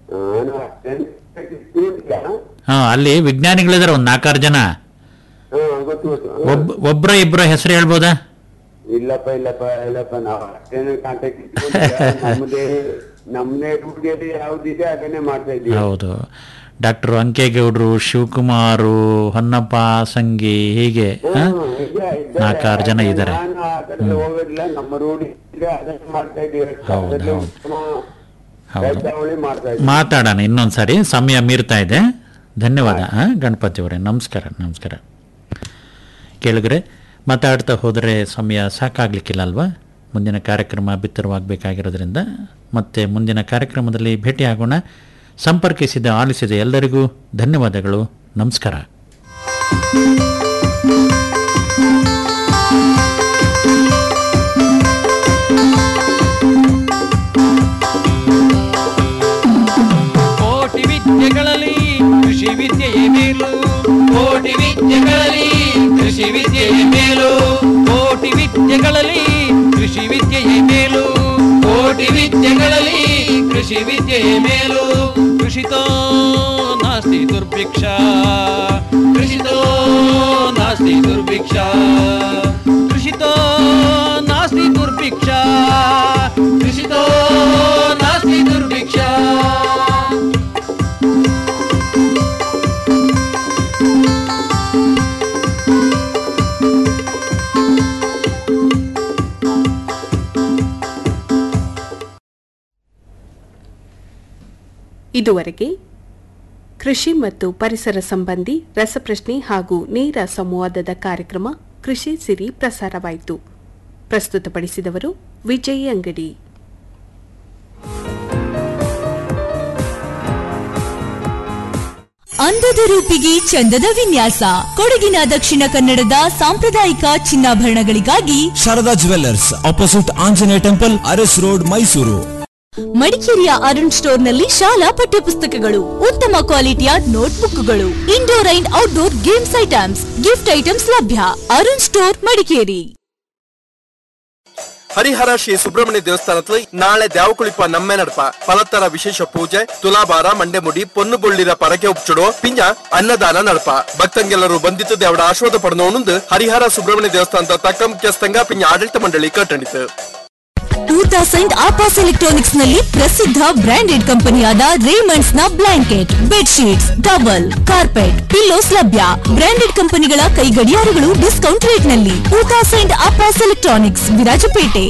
ನಾನು ಅಷ್ಟೇನು ತಿಳಿದಿಲ್ಲ. ಹಾ ಅಲ್ಲಿ ವಿಜ್ಞಾನಿಗಳಿದಾರೆ ಒಂದ್ ನಾಲ್ಕಾರು ಜನ ಹಾ, ಗೊತ್ತು ಗೊತ್ತು ಒಬ್ ಒಬ್ರ ಇಬ್ರ ಹೆಸರು ಹೇಳ್ಬೋದಾ ಇಲ್ಲಪ್ಪ ಇಲ್ಲಪ್ಪ ಇಲ್ಲಪ್ಪ ನಾವು ಅಷ್ಟೇನು ಕಾಂಟ್ಯಾಕ್ಟ್ ಇಟ್ಕೊಂಡಿಲ್ಲ ನಮ್ಮದೇ ನಮ್ಮದೇ ರೂಢಿಯಲ್ಲಿ ಯಾವ್ದಿದೆ ಅದನ್ನೇ ಮಾಡ್ತಾ ಇದ್ದೀವಿ ಹೌದು ಡಾಕ್ಟರ್ ಅಂಕೇಗೌಡರು ಶಿವಕುಮಾರು ಹೊನ್ನಪ್ಪ ಸಂಗಿ ಹೀಗೆ ಹಾ? ಹ್ಮ್, ನಿಜ, ಇದ್ದಾರೆ. ನಾಲ್ಕಾರು ಜನ ಇದ್ದಾರೆ ನಾನು ಆ ಕಡೆ ಹೋಗೋದಿಲ್ಲ ನಮ್ಮ ರೂಢಿ ಇದೆ ಅದನ್ನೇ ಮಾಡ್ತಾ ಇದ್ದೀವಿ ಹೌದು, ಅದರಲ್ಲಿ ಹೌದು. ಉತ್ತಮ ಹೌದು ರೈತಾವಳಿ ಮಾಡ್ತಾ ಇದ್ದೀವಿ ಮಾತಾಡೋಣ ಇನ್ನೊಂದ್ಸರಿ ಸಮಯ ಮೀರ್ತಾ ಇದೆ ಧನ್ಯವಾದ ಹಾ, ಗಣಪತಿ ಅವರೇ ನಮಸ್ಕಾರ ನಮಸ್ಕಾರ ಕೇಳಿದ್ರೆ ಮಾತಾಡ್ತಾ ಹೋದರೆ ಸಮಯ ಸಾಕಾಗ್ಲಿಕ್ಕಿಲ್ಲ ಅಲ್ವಾ ಮುಂದಿನ ಕಾರ್ಯಕ್ರಮ ಬಿತ್ತರವಾಗಬೇಕಾಗಿರೋದ್ರಿಂದ ಮತ್ತೆ ಮುಂದಿನ ಕಾರ್ಯಕ್ರಮದಲ್ಲಿ ಭೇಟಿಯಾಗೋಣ ಸಂಪರ್ಕಿಸಿದ ಆಲಿಸಿದ ಎಲ್ಲರಿಗೂ ಧನ್ಯವಾದಗಳು ನಮಸ್ಕಾರ ಕೋಟಿ ವಿದ್ಯೆಗಳಲ್ಲಿ ಕೃಷಿ ವಿದ್ಯೆಯೇ ಮೇಲು ಕೋಟಿ ವಿದ್ಯೆಗಳಲ್ಲಿ ಕೃಷಿ ವಿದ್ಯೆಯೇ ಮೇಲು ಕೋಟಿ ವಿದ್ಯೆಗಳಲ್ಲಿ ಕೃಷಿ ವಿದ್ಯೆಯೇ ಮೇಲು ಕೋಟಿ ವಿದ್ಯೆಗಳಲ್ಲಿ ಕೃಷಿ ವಿದ್ಯೆಯೇ ಮೇಲು ಕೃಷಿತೋ ನಾಸ್ತಿ ದುರ್ಭಿಕ್ಷ ಕೃಷಿತೋ ನಾಸ್ತಿ ದುರ್ಭಿಕ್ಷ ಕೃಷಿತೋ ನಾಸ್ತಿ ದುರ್ಭಿಕ್ಷ ಕೃಷಿತೋ ನಾಸ್ತಿ ದುರ್ಭಿಕ್ಷ ಇದುವರೆಗೆ ಕೃಷಿ ಮತ್ತು ಪರಿಸರ ಸಂಬಂಧಿ ರಸಪ್ರಶ್ನೆ ಹಾಗೂ ನೇರ ಸಂವಾದದ ಕಾರ್ಯಕ್ರಮ ಕೃಷಿ ಸಿರಿ ಪ್ರಸಾರವಾಯಿತು ಪ್ರಸ್ತುತಪಡಿಸಿದವರು ವಿಜಯ್ ಅಂಗಡಿ ಅಂದದ ರೂಪಿಗೆ ಚಂದದ ವಿನ್ಯಾಸ ಕೊಡಗಿನ ದಕ್ಷಿಣ ಕನ್ನಡದ ಸಾಂಪ್ರದಾಯಿಕ ಚಿನ್ನಾಭರಣಗಳಿಗಾಗಿ Sharada jewellers opposite Anjaneya temple Aras road Mysuru ಮಡಿಕೇರಿಯ ಅರುಣ್ ಸ್ಟೋರ್ನಲ್ಲಿ ಶಾಲಾ ಪಠ್ಯಪುಸ್ತಕಗಳು ಉತ್ತಮ ಕ್ವಾಲಿಟಿಯ ನೋಟ್ಬುಕ್ಗಳು indoor and outdoor games items gift items ಲಭ್ಯ ಅರುಣ್ ಸ್ಟೋರ್ ಮಡಿಕೇರಿ ಹರಿಹರ ಶ್ರೀ ಸುಬ್ರಹ್ಮಣ್ಯ ದೇವಸ್ಥಾನದಲ್ಲಿ ನಾಳೆ ದ್ಯಾವಕುಳಿಪ ನಮ್ಮೆ ನಡಪ ಫಲತ್ತರ ವಿಶೇಷ ಪೂಜೆ ತುಲಾಭಾರ ಮಂಡೆಮುಡಿ ಪೊನ್ನು ಬೊಳ್ಳಿರ ಪರಕೆ ಉಪ್ಚುಡು ಪಿಂಜ ಅನ್ನದಾನ ನಡಪ ಭಕ್ತಂಗೆಲ್ಲರೂ ಬಂದಿತ್ತು ದೇವಡ ಆಶ್ವಾದ ಪಡೆದೋಣಂದು ಹರಿಹರ ಸುಬ್ರಹ್ಮಣ್ಯ ದೇವಸ್ಥಾನದ ತಕ್ಕ ಮುಖ್ಯಸ್ಥಂಗ ಪಿಂಜ ಆಡಳಿತ ಮಂಡಳಿ ಕಟ್ಟಣಿತು ಟೂ ತೌಸಂಡ್ ಆಪಾಸ್ ಎಲೆಕ್ಟ್ರಾನಿಕ್ಸ್ ನಲ್ಲಿ ಪ್ರಸಿದ್ಧ ಬ್ರಾಂಡೆಡ್ ಕಂಪನಿಯಾದ ರೇಮಂಡ್ಸ್ ನ blanket bedsheets towel carpet pillows ಲಭ್ಯ ಬ್ರಾಂಡೆಡ್ ಕಂಪನಿಗಳ ಕೈ ಗಡಿಯಾರಗಳು ಡಿಸ್ಕೌಂಟ್ ರೇಟ್ ನಲ್ಲಿ ಟೂ ತೌಸಂಡ್ ಆಪಾಸ್ ಎಲೆಕ್ಟ್ರಾನಿಕ್ಸ್ ವಿರಾಜಪೇಟೆ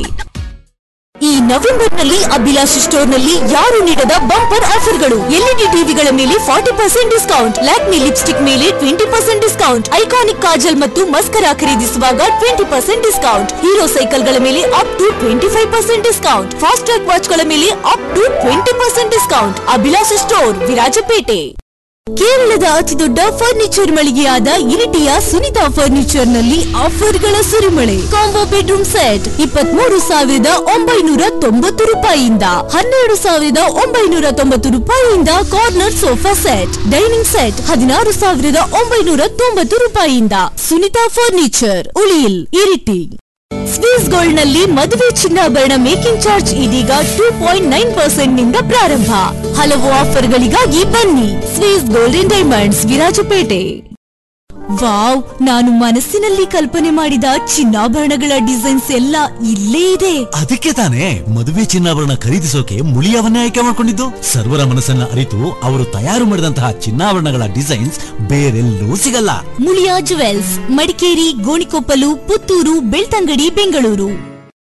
ಈ ನವೆಂಬರ್ ನಲ್ಲಿ ಅಭಿಲಾಷ್ ಸ್ಟೋರ್ ನಲ್ಲಿ ಯಾರು ನೀಡದ ಬಂಪರ್ ಆಫರ್ಗಳು ಎಲ್ಇಡಿ ಟಿವಿಗಳ ಮೇಲೆ forty percent discount Lakme lipstick ಮೇಲೆ twenty percent discount iconic kajal ಮತ್ತು ಮಸ್ಕರಾ ಖರೀದಿಸುವಾಗ ಟ್ವೆಂಟಿ ಪರ್ಸೆಂಟ್ ಡಿಸ್ಕೌಂಟ್ ಹೀರೋ ಸೈಕಲ್ಗಳ ಮೇಲೆ up to twenty five percent discount Fastrack ವಾಚ್ಗಳ ಮೇಲೆ up to twenty percent discount Abhilasha store Virajpet ಕೇರಳದ ಅತಿದೊಡ್ಡ ಫರ್ನಿಚರ್ ಮಳಿಗೆಯಾದ ಇರಿಟಿಯ ಸುನಿತಾ ಫರ್ನಿಚರ್ ನಲ್ಲಿ ಆಫರ್ಗಳ ಸುರಿಮಳೆ ಕಾಂಬೋ ಬೆಡ್ರೂಮ್ ಸೆಟ್ ಇಪ್ಪತ್ಮೂರು ಸಾವಿರದ ಒಂಬೈನೂರ ತೊಂಬತ್ತು ರೂಪಾಯಿಯಿಂದ ಹನ್ನೆರಡು ಸಾವಿರದ ಒಂಬೈನೂರ ತೊಂಬತ್ತು ರೂಪಾಯಿಯಿಂದ corner sofa set dining set ಹದಿನಾರು ಸಾವಿರದ ಒಂಬೈನೂರ ತೊಂಬತ್ತು ರೂಪಾಯಿಯಿಂದ ಸುನಿತಾ ಫರ್ನಿಚರ್ ಉಳಿಯಿಲ್ ಇರಿಟಿ ಸ್ವಿಸ್ ಗೋಲ್ಡ್ ನಲ್ಲಿ ಮದುವೆ ಚಿನ್ನಾಭರಣ ಮೇಕಿಂಗ್ ಚಾರ್ಜ್ ಇದೀಗ ಟೂ ಪಾಯಿಂಟ್ ನೈನ್ ಪರ್ಸೆಂಟ್ ನಿಂದ ಪ್ರಾರಂಭ ಹಲವು ಆಫರ್ಗಳಿಗಾಗಿ ಬನ್ನಿ Swiss gold and diamonds Virajpet wow ನಾನು ಮನಸ್ಸಿನಲ್ಲಿ ಕಲ್ಪನೆ ಮಾಡಿದ ಚಿನ್ನಾಭರಣಗಳ ಡಿಸೈನ್ಸ್ ಎಲ್ಲ ಇಲ್ಲೇ ಇದೆ ಅದಕ್ಕೆ ತಾನೇ ಮದುವೆ ಚಿನ್ನಾಭರಣ ಖರೀದಿಸೋಕೆ ಮುಳಿಯವನ್ನೇ ಆಯ್ಕೆ ಮಾಡಿಕೊಂಡಿದ್ದು ಸರ್ವರ ಮನಸ್ಸನ್ನ ಅರಿತು ಅವರು ತಯಾರು ಮಾಡಿದಂತಹ ಚಿನ್ನಾಭರಣಗಳ ಡಿಸೈನ್ಸ್ ಬೇರೆಲ್ಲೂ ಸಿಗಲ್ಲ Muliya jewels Madikeri Gonikoppal Puttur Belthangady Bengaluru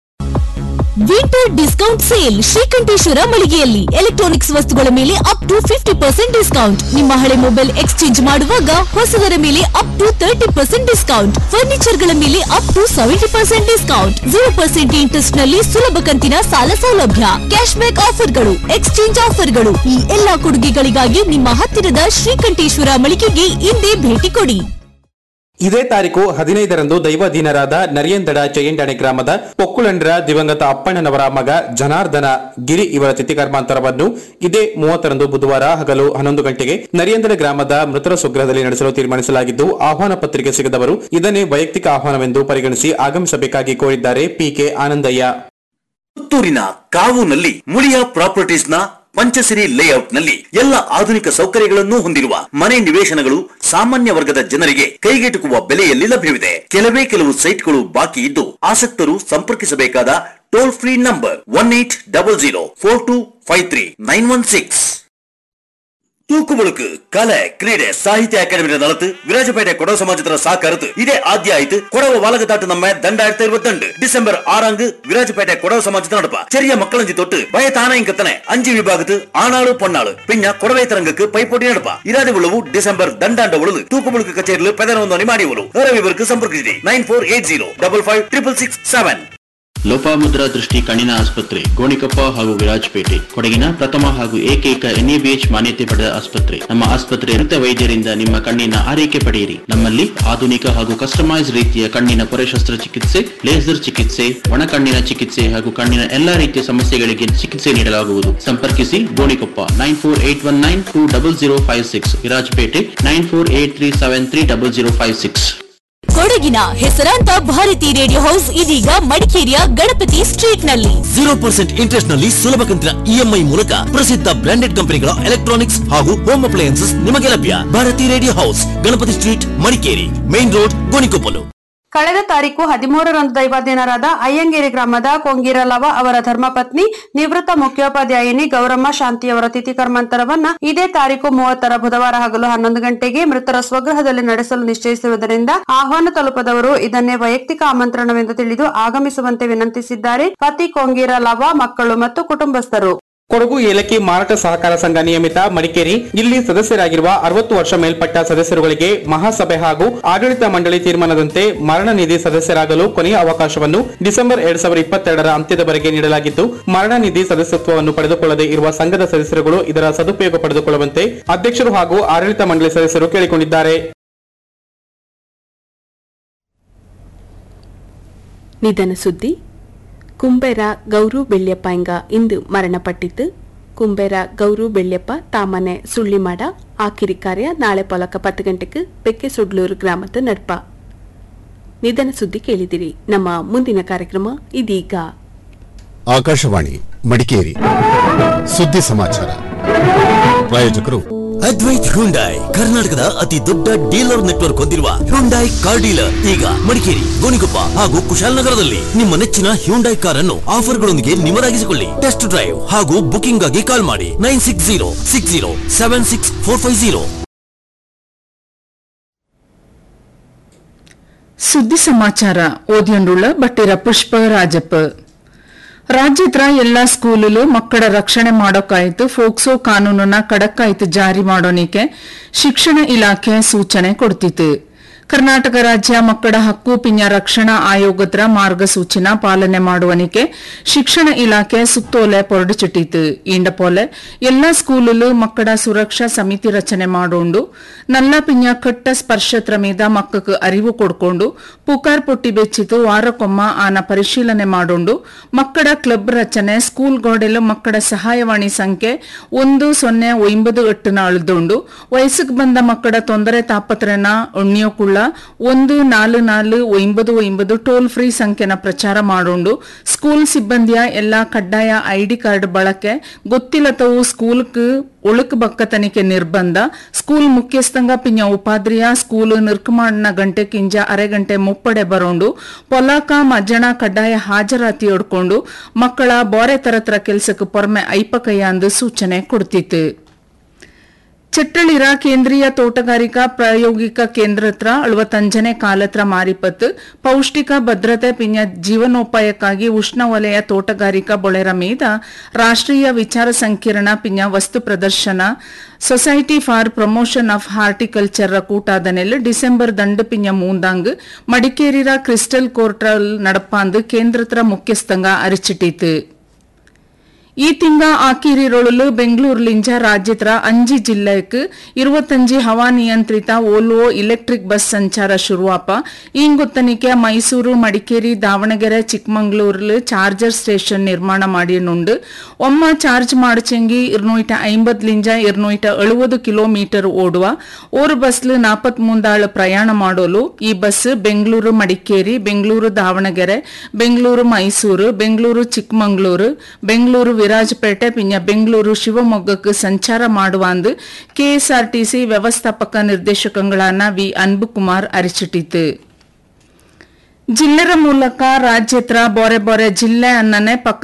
winter discount sale Srikanteshwara ಮಳಿಗೆಯಲ್ಲಿ ಎಲೆಕ್ಟ್ರಾನಿಕ್ಸ್ ವಸ್ತುಗಳ ಮೇಲೆ up to fifty percent discount ನಿಮ್ಮ ಹಳೆ ಮೊಬೈಲ್ ಎಕ್ಸ್ಚೇಂಜ್ ಮಾಡುವಾಗ ಹೊಸದರ ಮೇಲೆ up to thirty percent discount furniture ಗಳ ಮೇಲೆ up to seventy percent discount zero percent interest ನಲ್ಲಿ ಸುಲಭ ಕಂತಿನ ಸಾಲ ಸೌಲಭ್ಯ ಕ್ಯಾಶ್ ಬ್ಯಾಕ್ ಆಫರ್ಗಳು ಎಕ್ಸ್ಚೇಂಜ್ ಆಫರ್ಗಳು ಈ ಎಲ್ಲಾ ಕೊಡುಗೆಗಳಿಗಾಗಿ ನಿಮ್ಮ ಹತ್ತಿರದ ಶ್ರೀಕಂಠೇಶ್ವರ ಮಳಿಗೆಗೆ ಇಂದೇ ಭೇಟಿ ಕೊಡಿ ಇದೇ ತಾರೀಕು ಹದಿನೈದರಂದು ದೈವಾಧೀನರಾದ ನರಿಯಂದಡ ಚಯ್ಯಂಡಾಣೆ ಗ್ರಾಮದ ಪೊಕ್ಕುಳಂಡ್ರ ದಿವಂಗತ ಅಪ್ಪಣ್ಣನವರ ಮಗ ಜನಾರ್ದನ ಗಿರಿ ಇವರ ತಿಥಿಕರ್ಮಾಂತರವನ್ನು ಇದೇ ಮೂವತ್ತರಂದು ಬುಧವಾರ ಹಗಲು ಹನ್ನೊಂದು ಗಂಟೆಗೆ ನರಿಯಂದಡ ಗ್ರಾಮದ ಮೃತರ ಸ್ವಗೃಹದಲ್ಲಿ ನಡೆಸಲು ತೀರ್ಮಾನಿಸಲಾಗಿದ್ದು ಆಹ್ವಾನ ಪತ್ರಿಕೆ ಸಿಗದವರು ಇದನ್ನೇ ವೈಯಕ್ತಿಕ ಆಹ್ವಾನವೆಂದು ಪರಿಗಣಿಸಿ ಆಗಮಿಸಬೇಕಾಗಿ ಕೋರಿದ್ದಾರೆ ಪಿಕೆ ಆನಂದಯ್ಯ ಪುತ್ತೂರಿನ ಕಾವುನಲ್ಲಿ ಮುಳಿಯ ಪ್ರಾಪರ್ಟೀಸ್ನ ಪಂಚಸಿರಿ ಲೇಔಟ್ ನಲ್ಲಿ ಎಲ್ಲ ಆಧುನಿಕ ಸೌಕರ್ಯಗಳನ್ನು ಹೊಂದಿರುವ ಮನೆ ನಿವೇಶನಗಳು ಸಾಮಾನ್ಯ ವರ್ಗದ ಜನರಿಗೆ ಕೈಗೆಟುಕುವ ಬೆಲೆಯಲ್ಲಿ ಲಭ್ಯವಿದೆ ಕೆಲವೇ ಕೆಲವು ಸೈಟ್ಗಳು ಬಾಕಿ ಇದ್ದು ಆಸಕ್ತರು ಸಂಪರ್ಕಿಸಬೇಕಾದ toll free number one eight double zero four two five three nine one six തൂക്കുമുളുക്ക് കല ക്രീഡ സാഹിത്യ അക്കാദമിയുടെ നടത്ത് വിരാജപേട്ട കൊടവ സമാജത്തിന്റെ സാക്കാരത്ത് ഇതേ ആദ്യമായിട്ട് കൊടവ വാലകത്താട്ട് നമ്മെ രണ്ടായിരത്തി ഇരുപത്തിരണ്ട് ഡിസംബർ ആറാങ്ക് വിരാജപേട്ട കൊടവ സമാജത്തിൽ നടപ്പ ചെറിയ മക്കളഞ്ചി തൊട്ട് വയത്താനായും കത്തനെ അഞ്ച് വിഭാഗത്ത് ആണാള് പൊണ്ണാള് പിന്നെ കൊടവൈത്തരംഗക്ക് പൈപ്പോട്ടി നടപ്പ ഇരാതി ഉള്ളವು ಡಿಸೆಂಬರ್ ದಂಡಾಂಡ ಉಳಿದು ತೂಕುಮುಳುಕು ಕಚೇರಿಲು ಪೆದನೊಂದು ಮಾಡಿವರು ಬೇರೆ ವಿವರಕ್ಕೆ ಸಂಪರ್ಕಿಸಿರಿ nine four eight zero double five triple six seven Lopamudra ದೃಷ್ಟಿ ಕಣ್ಣಿನ ಆಸ್ಪತ್ರೆ ಗೋಣಿಕೊಪ್ಪ ಹಾಗೂ ವಿರಾಜಪೇಟೆ ಕೊಡಗಿನ ಪ್ರಥಮ ಹಾಗೂ ಏಕೈಕ ಎನ್ಎಬಿಎಚ್ ಮಾನ್ಯತೆ ಪಡೆದ ಆಸ್ಪತ್ರೆ ನಮ್ಮ ಆಸ್ಪತ್ರೆ ನುರಿತ ವೈದ್ಯರಿಂದ ನಿಮ್ಮ ಕಣ್ಣಿನ ಆರೈಕೆ ಪಡೆಯಿರಿ ನಮ್ಮಲ್ಲಿ ಆಧುನಿಕ ಹಾಗೂ ಕಸ್ಟಮೈಸ್ ರೀತಿಯ ಕಣ್ಣಿನ ಪೊರೆ ಶಸ್ತ್ರಚಿಕಿತ್ಸೆ ಲೇಸರ್ ಚಿಕಿತ್ಸೆ ಒಣ ಕಣ್ಣಿನ ಚಿಕಿತ್ಸೆ ಹಾಗೂ ಕಣ್ಣಿನ ಎಲ್ಲಾ ರೀತಿಯ ಸಮಸ್ಯೆಗಳಿಗೆ ಚಿಕಿತ್ಸೆ ನೀಡಲಾಗುವುದು ಸಂಪರ್ಕಿಸಿ Gonikoppa nine four eight one nine two double zero five six Virajpet nine four eight three seven three double zero five six ಕೊಡಗಿನ ಹೆಸರಾಂತ ಭಾರತಿ ರೇಡಿಯೋ ಹೌಸ್ ಇದೀಗ ಮಡಿಕೇರಿಯ ಗಣಪತಿ ಸ್ಟ್ರೀಟ್ ನಲ್ಲಿ ಜೀರೋ ಪರ್ಸೆಂಟ್ ಇಂಟ್ರೆಸ್ಟ್ ನಲ್ಲಿ ಸುಲಭ ಕಂತಿನ ಇಎಂಐ ಮೂಲಕ ಪ್ರಸಿದ್ಧ ಬ್ರಾಂಡೆಡ್ ಕಂಪನಿಗಳ ಎಲೆಕ್ಟ್ರಾನಿಕ್ಸ್ ಹಾಗೂ ಹೋಮ್ ಅಪ್ಲಯನ್ಸಸ್ ನಿಮಗೆ ಲಭ್ಯ Bharathi radio house Ganapathi street Madikeri main road Gonikoppal ಕಳೆದ ತಾರೀಕು ಹದಿಮೂರರಂದು ದೈವಾಧೀನರಾದ ಅಯ್ಯಂಗೇರಿ ಗ್ರಾಮದ ಕೊಂಗೀರಲವ ಅವರ ಧರ್ಮಪತ್ನಿ ನಿವೃತ್ತ ಮುಖ್ಯೋಪಾಧ್ಯಾಯಿನಿ ಗೌರಮ್ಮ ಶಾಂತಿಯವರ ತಿಥಿ ಕರ್ಮಾಂತರವನ್ನ ಇದೇ ತಾರೀಕು ಮೂವತ್ತರ ಬುಧವಾರ ಹಗಲು ಹನ್ನೊಂದು ಗಂಟೆಗೆ ಮೃತರ ಸ್ವಗೃಹದಲ್ಲಿ ನಡೆಸಲು ನಿಶ್ಚಯಿಸಿರುವುದರಿಂದ ಆಹ್ವಾನ ತಲುಪದವರು ಇದನ್ನೇ ವೈಯಕ್ತಿಕ ಆಮಂತ್ರಣವೆಂದು ತಿಳಿದು ಆಗಮಿಸುವಂತೆ ವಿನಂತಿಸಿದ್ದಾರೆ ಪತಿ ಕೊಂಗೀರಲವ ಮಕ್ಕಳು ಮತ್ತು ಕುಟುಂಬಸ್ಥರು ಕೊಡಗು ಏಲಕ್ಕಿ ಮಾರಾಟ ಸಹಕಾರ ಸಂಘ ನಿಯಮಿತ ಮಡಿಕೇರಿ ಇಲ್ಲಿ ಸದಸ್ಯರಾಗಿರುವ ಅರವತ್ತು ವರ್ಷ ಮೇಲ್ಪಟ್ಟ ಸದಸ್ಯರುಗಳಿಗೆ ಮಹಾಸಭೆ ಹಾಗೂ ಆಡಳಿತ ಮಂಡಳಿ ತೀರ್ಮಾನದಂತೆ ಮರಣ ನಿಧಿ ಸದಸ್ಯರಾಗಲು ಕೊನೆಯ ಅವಕಾಶವನ್ನು ಡಿಸೆಂಬರ್ ಎರಡ್ ಸಾವಿರದ ಇಪ್ಪತ್ತೆರಡರ ಅಂತ್ಯದವರೆಗೆ ನೀಡಲಾಗಿದ್ದು ಮರಣ ನಿಧಿ ಸದಸ್ಯತ್ವವನ್ನು ಪಡೆದುಕೊಳ್ಳದೆ ಇರುವ ಸಂಘದ ಸದಸ್ಯರುಗಳು ಇದರ ಸದುಪಯೋಗ ಪಡೆದುಕೊಳ್ಳುವಂತೆ ಅಧ್ಯಕ್ಷರು ಹಾಗೂ ಆಡಳಿತ ಮಂಡಳಿ ಸದಸ್ಯರು ಕೇಳಿಕೊಂಡಿದ್ದಾರೆ ನಿಧನ ಸುದ್ದಿ ಕುಂಬೇರ ಗೌರು ಬೆಳ್ಯಪ್ಪ ಇಂಗ ಇಂದು ಮರಣಪಟ್ಟಿದ್ದು ಕುಂಬೇರ ಗೌರು ಬೆಳ್ಯಪ್ಪ ತಾಮನೆ ಸುಳ್ಳಿಮಾಡ ಆಕಿರಿ ಕಾರ್ಯ ನಾಳೆ ಪೊಲಕ ಪತ್ತು ಗಂಟೆಗೆ ಬೆಕ್ಕೆ ಸುಡ್ಲೂರು ಗ್ರಾಮದ ನಡ್ಪ ನಿಧನ ಸುದ್ದಿ ಕೇಳಿದಿರಿ ನಮ್ಮ ಮುಂದಿನ ಕಾರ್ಯಕ್ರಮ ಇದೀಗ ಆಕಾಶವಾಣಿ ಮಡಿಕೇರಿ ಸುದ್ದಿ ಸಮಾಚಾರ ಪ್ರಾಯೋಜಕರು ಅದ್ವೈತ್ ಹ್ಯುಂಡೈ ಕರ್ನಾಟಕದ ಅತಿ ದೊಡ್ಡ ಡೀಲರ್ ನೆಟ್ವರ್ಕ್ ಹೊಂದಿರುವ ಹ್ಯುಂಡೈ ಕಾರ್ ಡೀಲರ್ ಈಗ ಮಡಿಕೇರಿ ಗೋಣಿಕೊಪ್ಪ ಹಾಗೂ ಕುಶಾಲನಗರದಲ್ಲಿ ನಿಮ್ಮ ನೆಚ್ಚಿನ ಹ್ಯುಂಡೈ ಕಾರ್ ಅನ್ನು ಆಫರ್ಗಳೊಂದಿಗೆ ನಿಮರಾಗಿಸಿಕೊಳ್ಳಿ ಟೆಸ್ಟ್ ಡ್ರೈವ್ ಹಾಗೂ ಬುಕಿಂಗ್ ಆಗಿ ಕಾಲ್ ಮಾಡಿ nine six zero six zero seven six four five zero ಸುದ್ದಿ ಸಮಾಚಾರ ಓದಿಯೊಂಡುಳ್ಳ ಬಟ್ಟಿರ ಪುಷ್ಪ ರಾಜಪ್ಪ ರಾಜ್ಯದ ಎಲ್ಲಾ ಸ್ಕೂಲಲ್ಲೂ ಮಕ್ಕಳ ರಕ್ಷಣೆ ಮಾಡೋಕಾಯ್ತು ಫೋಕ್ಸೋ ಕಾನೂನನ್ನ ಕಡಕ್ಕಾಯ್ತು ಜಾರಿ ಮಾಡೋನಿಕೆ ಶಿಕ್ಷಣ ಇಲಾಖೆ ಸೂಚನೆ ಕೊಡ್ತಿತ್ತು ಕರ್ನಾಟಕ ರಾಜ್ಯ ಮಕ್ಕಳ ಹಕ್ಕು ಪಿಂಜ ರಕ್ಷಣಾ ಆಯೋಗದ ಮಾರ್ಗಸೂಚಿನ ಪಾಲನೆ ಮಾಡುವನಿಕೆ ಶಿಕ್ಷಣ ಇಲಾಖೆ ಸುತ್ತೋಲೆ ಹೊರಡಿಸಿಟ್ಟಿತು ಇಂಡ ಪೋಲೆ ಎಲ್ಲಾ ಸ್ಕೂಲಲ್ಲೂ ಮಕ್ಕಳ ಸುರಕ್ಷಾ ಸಮಿತಿ ರಚನೆ ಮಾಡೋಂಡು ನಲ್ಲ ಪಿಂಜ ಕಟ್ಟ ಸ್ಪರ್ಶತ್ರ ಮೀದ ಮಕ್ಕಕ್ಕೆ ಅರಿವು ಕೊಡ್ಕೊಂಡು ಪುಕಾರ್ ಪೊಟ್ಟಿ ಬೆಚ್ಚಿತು ವಾರಕ್ಕೊಮ್ಮ ಆನ ಪರಿಶೀಲನೆ ಮಾಡೋಂಡು ಮಕ್ಕಳ ಕ್ಲಬ್ ರಚನೆ ಸ್ಕೂಲ್ ಗೋಡೆಲು ಮಕ್ಕಳ ಸಹಾಯವಾಣಿ ಸಂಖ್ಯೆ ಒಂದು ಸೊನ್ನೆ ಒಂಬದು ಎಟ್ಟುನ ಅಳ್ದೊಂಡು ವಯಸ್ಸಿಗೆ ಬಂದ ಮಕ್ಕಳ ತೊಂದರೆ ತಾಪತ್ರನ ಒಣ್ಣಿಯೋಕುಳ್ಳ ಒಂದು ನಾಲು ನಾಲು ಒಂಬದು ಒಂಬದು ಟೋಲ್ ಫ್ರೀ ಸಂಖ್ಯೆನ ಪ್ರಚಾರ ಮಾಡೋಂಡು ಸ್ಕೂಲ್ ಸಿಬ್ಬಂದಿಯ ಎಲ್ಲಾ ಕಡ್ಡಾಯ ಐಡಿ ಕಾರ್ಡ್ ಬಳಕೆ ಗೊತ್ತಿಲ್ಲತವು ಸ್ಕೂಲ್ಕ್ ಒಳುಕ್ ಬಕ್ಕ ತನಿಖೆ ನಿರ್ಬಂಧ ಸ್ಕೂಲ್ ಮುಖ್ಯಸ್ಥಂಗ ಪಿಂಜ ಉಪಾಧ್ರಿಯ ಸ್ಕೂಲ್ ನಿರ್ಕಮಾಣ ಗಂಟೆ ಕಿಂಜ ಅರೆ ಗಂಟೆ ಮುಪ್ಪಡೆ ಬರೋಂಡು ಪೊಲಾಕ ಮಜ್ಜಣ ಕಡ್ಡಾಯ ಹಾಜರಾತಿ ಹೊಡ್ಕೊಂಡು ಮಕ್ಕಳ ಬೋರೆ ತರತ್ರ ಕೆಲ್ಸಕ್ಕೆ ಪೊರ್ಮೆ ಐಪಕಯ್ಯ ಅಂದು ಸೂಚನೆ ಕೊಡ್ತಿತ್ತು ಚಟ್ಟಳಿರ ಕೇಂದ್ರೀಯ ತೋಟಗಾರಿಕಾ ಪ್ರಾಯೋಗಿಕ ಕೇಂದ್ರ ಹತ್ರ ಅಳುವತ್ತಂಜನೇ ಕಾಲತ್ರ ಮಾರಿಪತ್ತು ಪೌಷ್ಟಿಕ ಭದ್ರತೆ ಪಿಂಜ ಜೀವನೋಪಾಯಕ್ಕಾಗಿ ಉಷ್ಣವಲಯ ತೋಟಗಾರಿಕಾ ಬೊಳೆರ ಮೀದ ರಾಷ್ಟ್ರೀಯ ವಿಚಾರ ಸಂಕಿರಣ ಪಿಂಜ ವಸ್ತು ಪ್ರದರ್ಶನ society for promotion of horticulture ಕೂಟಾದನೆಲ್ ಡಿಸೆಂಬರ್ ದಂಡು ಪಿಂಜ ಮೂಂದಾಂಗ್ ಮಡಿಕೇರಿರ ಕ್ರಿಸ್ಟಲ್ ಕೋರ್ಟಲ್ ನಡಪಾಂದು ಕೇಂದ್ರತ್ರ ಮುಖ್ಯಸ್ಥಂಗ ಅರಿಚಿಟ್ಟಿತು ಈ ತಿಂಗ ಆಕಿರಿರೊಳಲು ಬೆಂಗಳೂರಿಲಿಂಜ ರಾಜ್ಯತ್ರ ಅಂಜಿ ಜಿಲ್ಲೆಕ್ ഇരുപത്തഞ്ച് ಹವಾನಿಯಂತ್ರಿತ ಓಲ್ವೋ ಇಲೆಕ್ಟ್ರಿಕ್ ಬಸ್ ಸಂಚಾರ ಶುರುವಾಪ ಇಂಗೊತ್ತನಿಕೆ ಮೈಸೂರು ಮಡಿಕೇರಿ ದಾವಣಗೆರೆ ಚಿಕ್ಕಮಂಗ್ಳೂರ್ಲು ಚಾರ್ಜರ್ ಸ್ಟೇಷನ್ ನಿರ್ಮಾಣ ಮಾಡಿಯನುಂಡು ಒಮ್ಮ ಚಾರ್ಜ್ ಮಾಡಚೆಂಗಿ ഇരുന്നൂറ്റ ಐಂಬದ್ಲಿಂಜ ഇരുന്നൂറ്റ ಎಳುವುದು ಕಿಲೋಮೀಟರ್ ಓಡುವ ಓರು ಬಸ್ಲು ನಾಪತ್ ಮುಂದಾಳು ಪ್ರಯಾಣ ಮಾಡೋಲು ಈ ಬಸ್ ಬೆಂಗಳೂರು ಮಡಿಕೇರಿ ಬೆಂಗಳೂರು ದಾವಣಗೆರೆ ಬೆಂಗಳೂರು ಮೈಸೂರು ಬೆಂಗಳೂರು ಚಿಕ್ಕಮಂಗ್ಳೂರು ಬೆಂಗಳೂರು ವಿರಾಜಪೇಟೆ ಪಿಂಜ ಬೆಂಗಳೂರು ಶಿವಮೊಗ್ಗಕ್ಕೆ ಸಂಚಾರ ಮಾಡುವಂದು ಕೆಎಸ್ಆರ್ಟಿಸಿ ವ್ಯವಸ್ಥಾಪಕ ನಿರ್ದೇಶಕಗಳಾன ವಿ ಅನ್ಬುಕುಮಾರ್ ಅರಿಚಿಟ್ಟಿತು ಜಿಲ್ಲೆರ ಮೂಲಕ ರಾಜ್ಯತ್ರ ಬೊರೆ ಬೊರೆ ಜಿಲ್ಲೆ ಅನ್ನನೆ ಪಕ್ಕ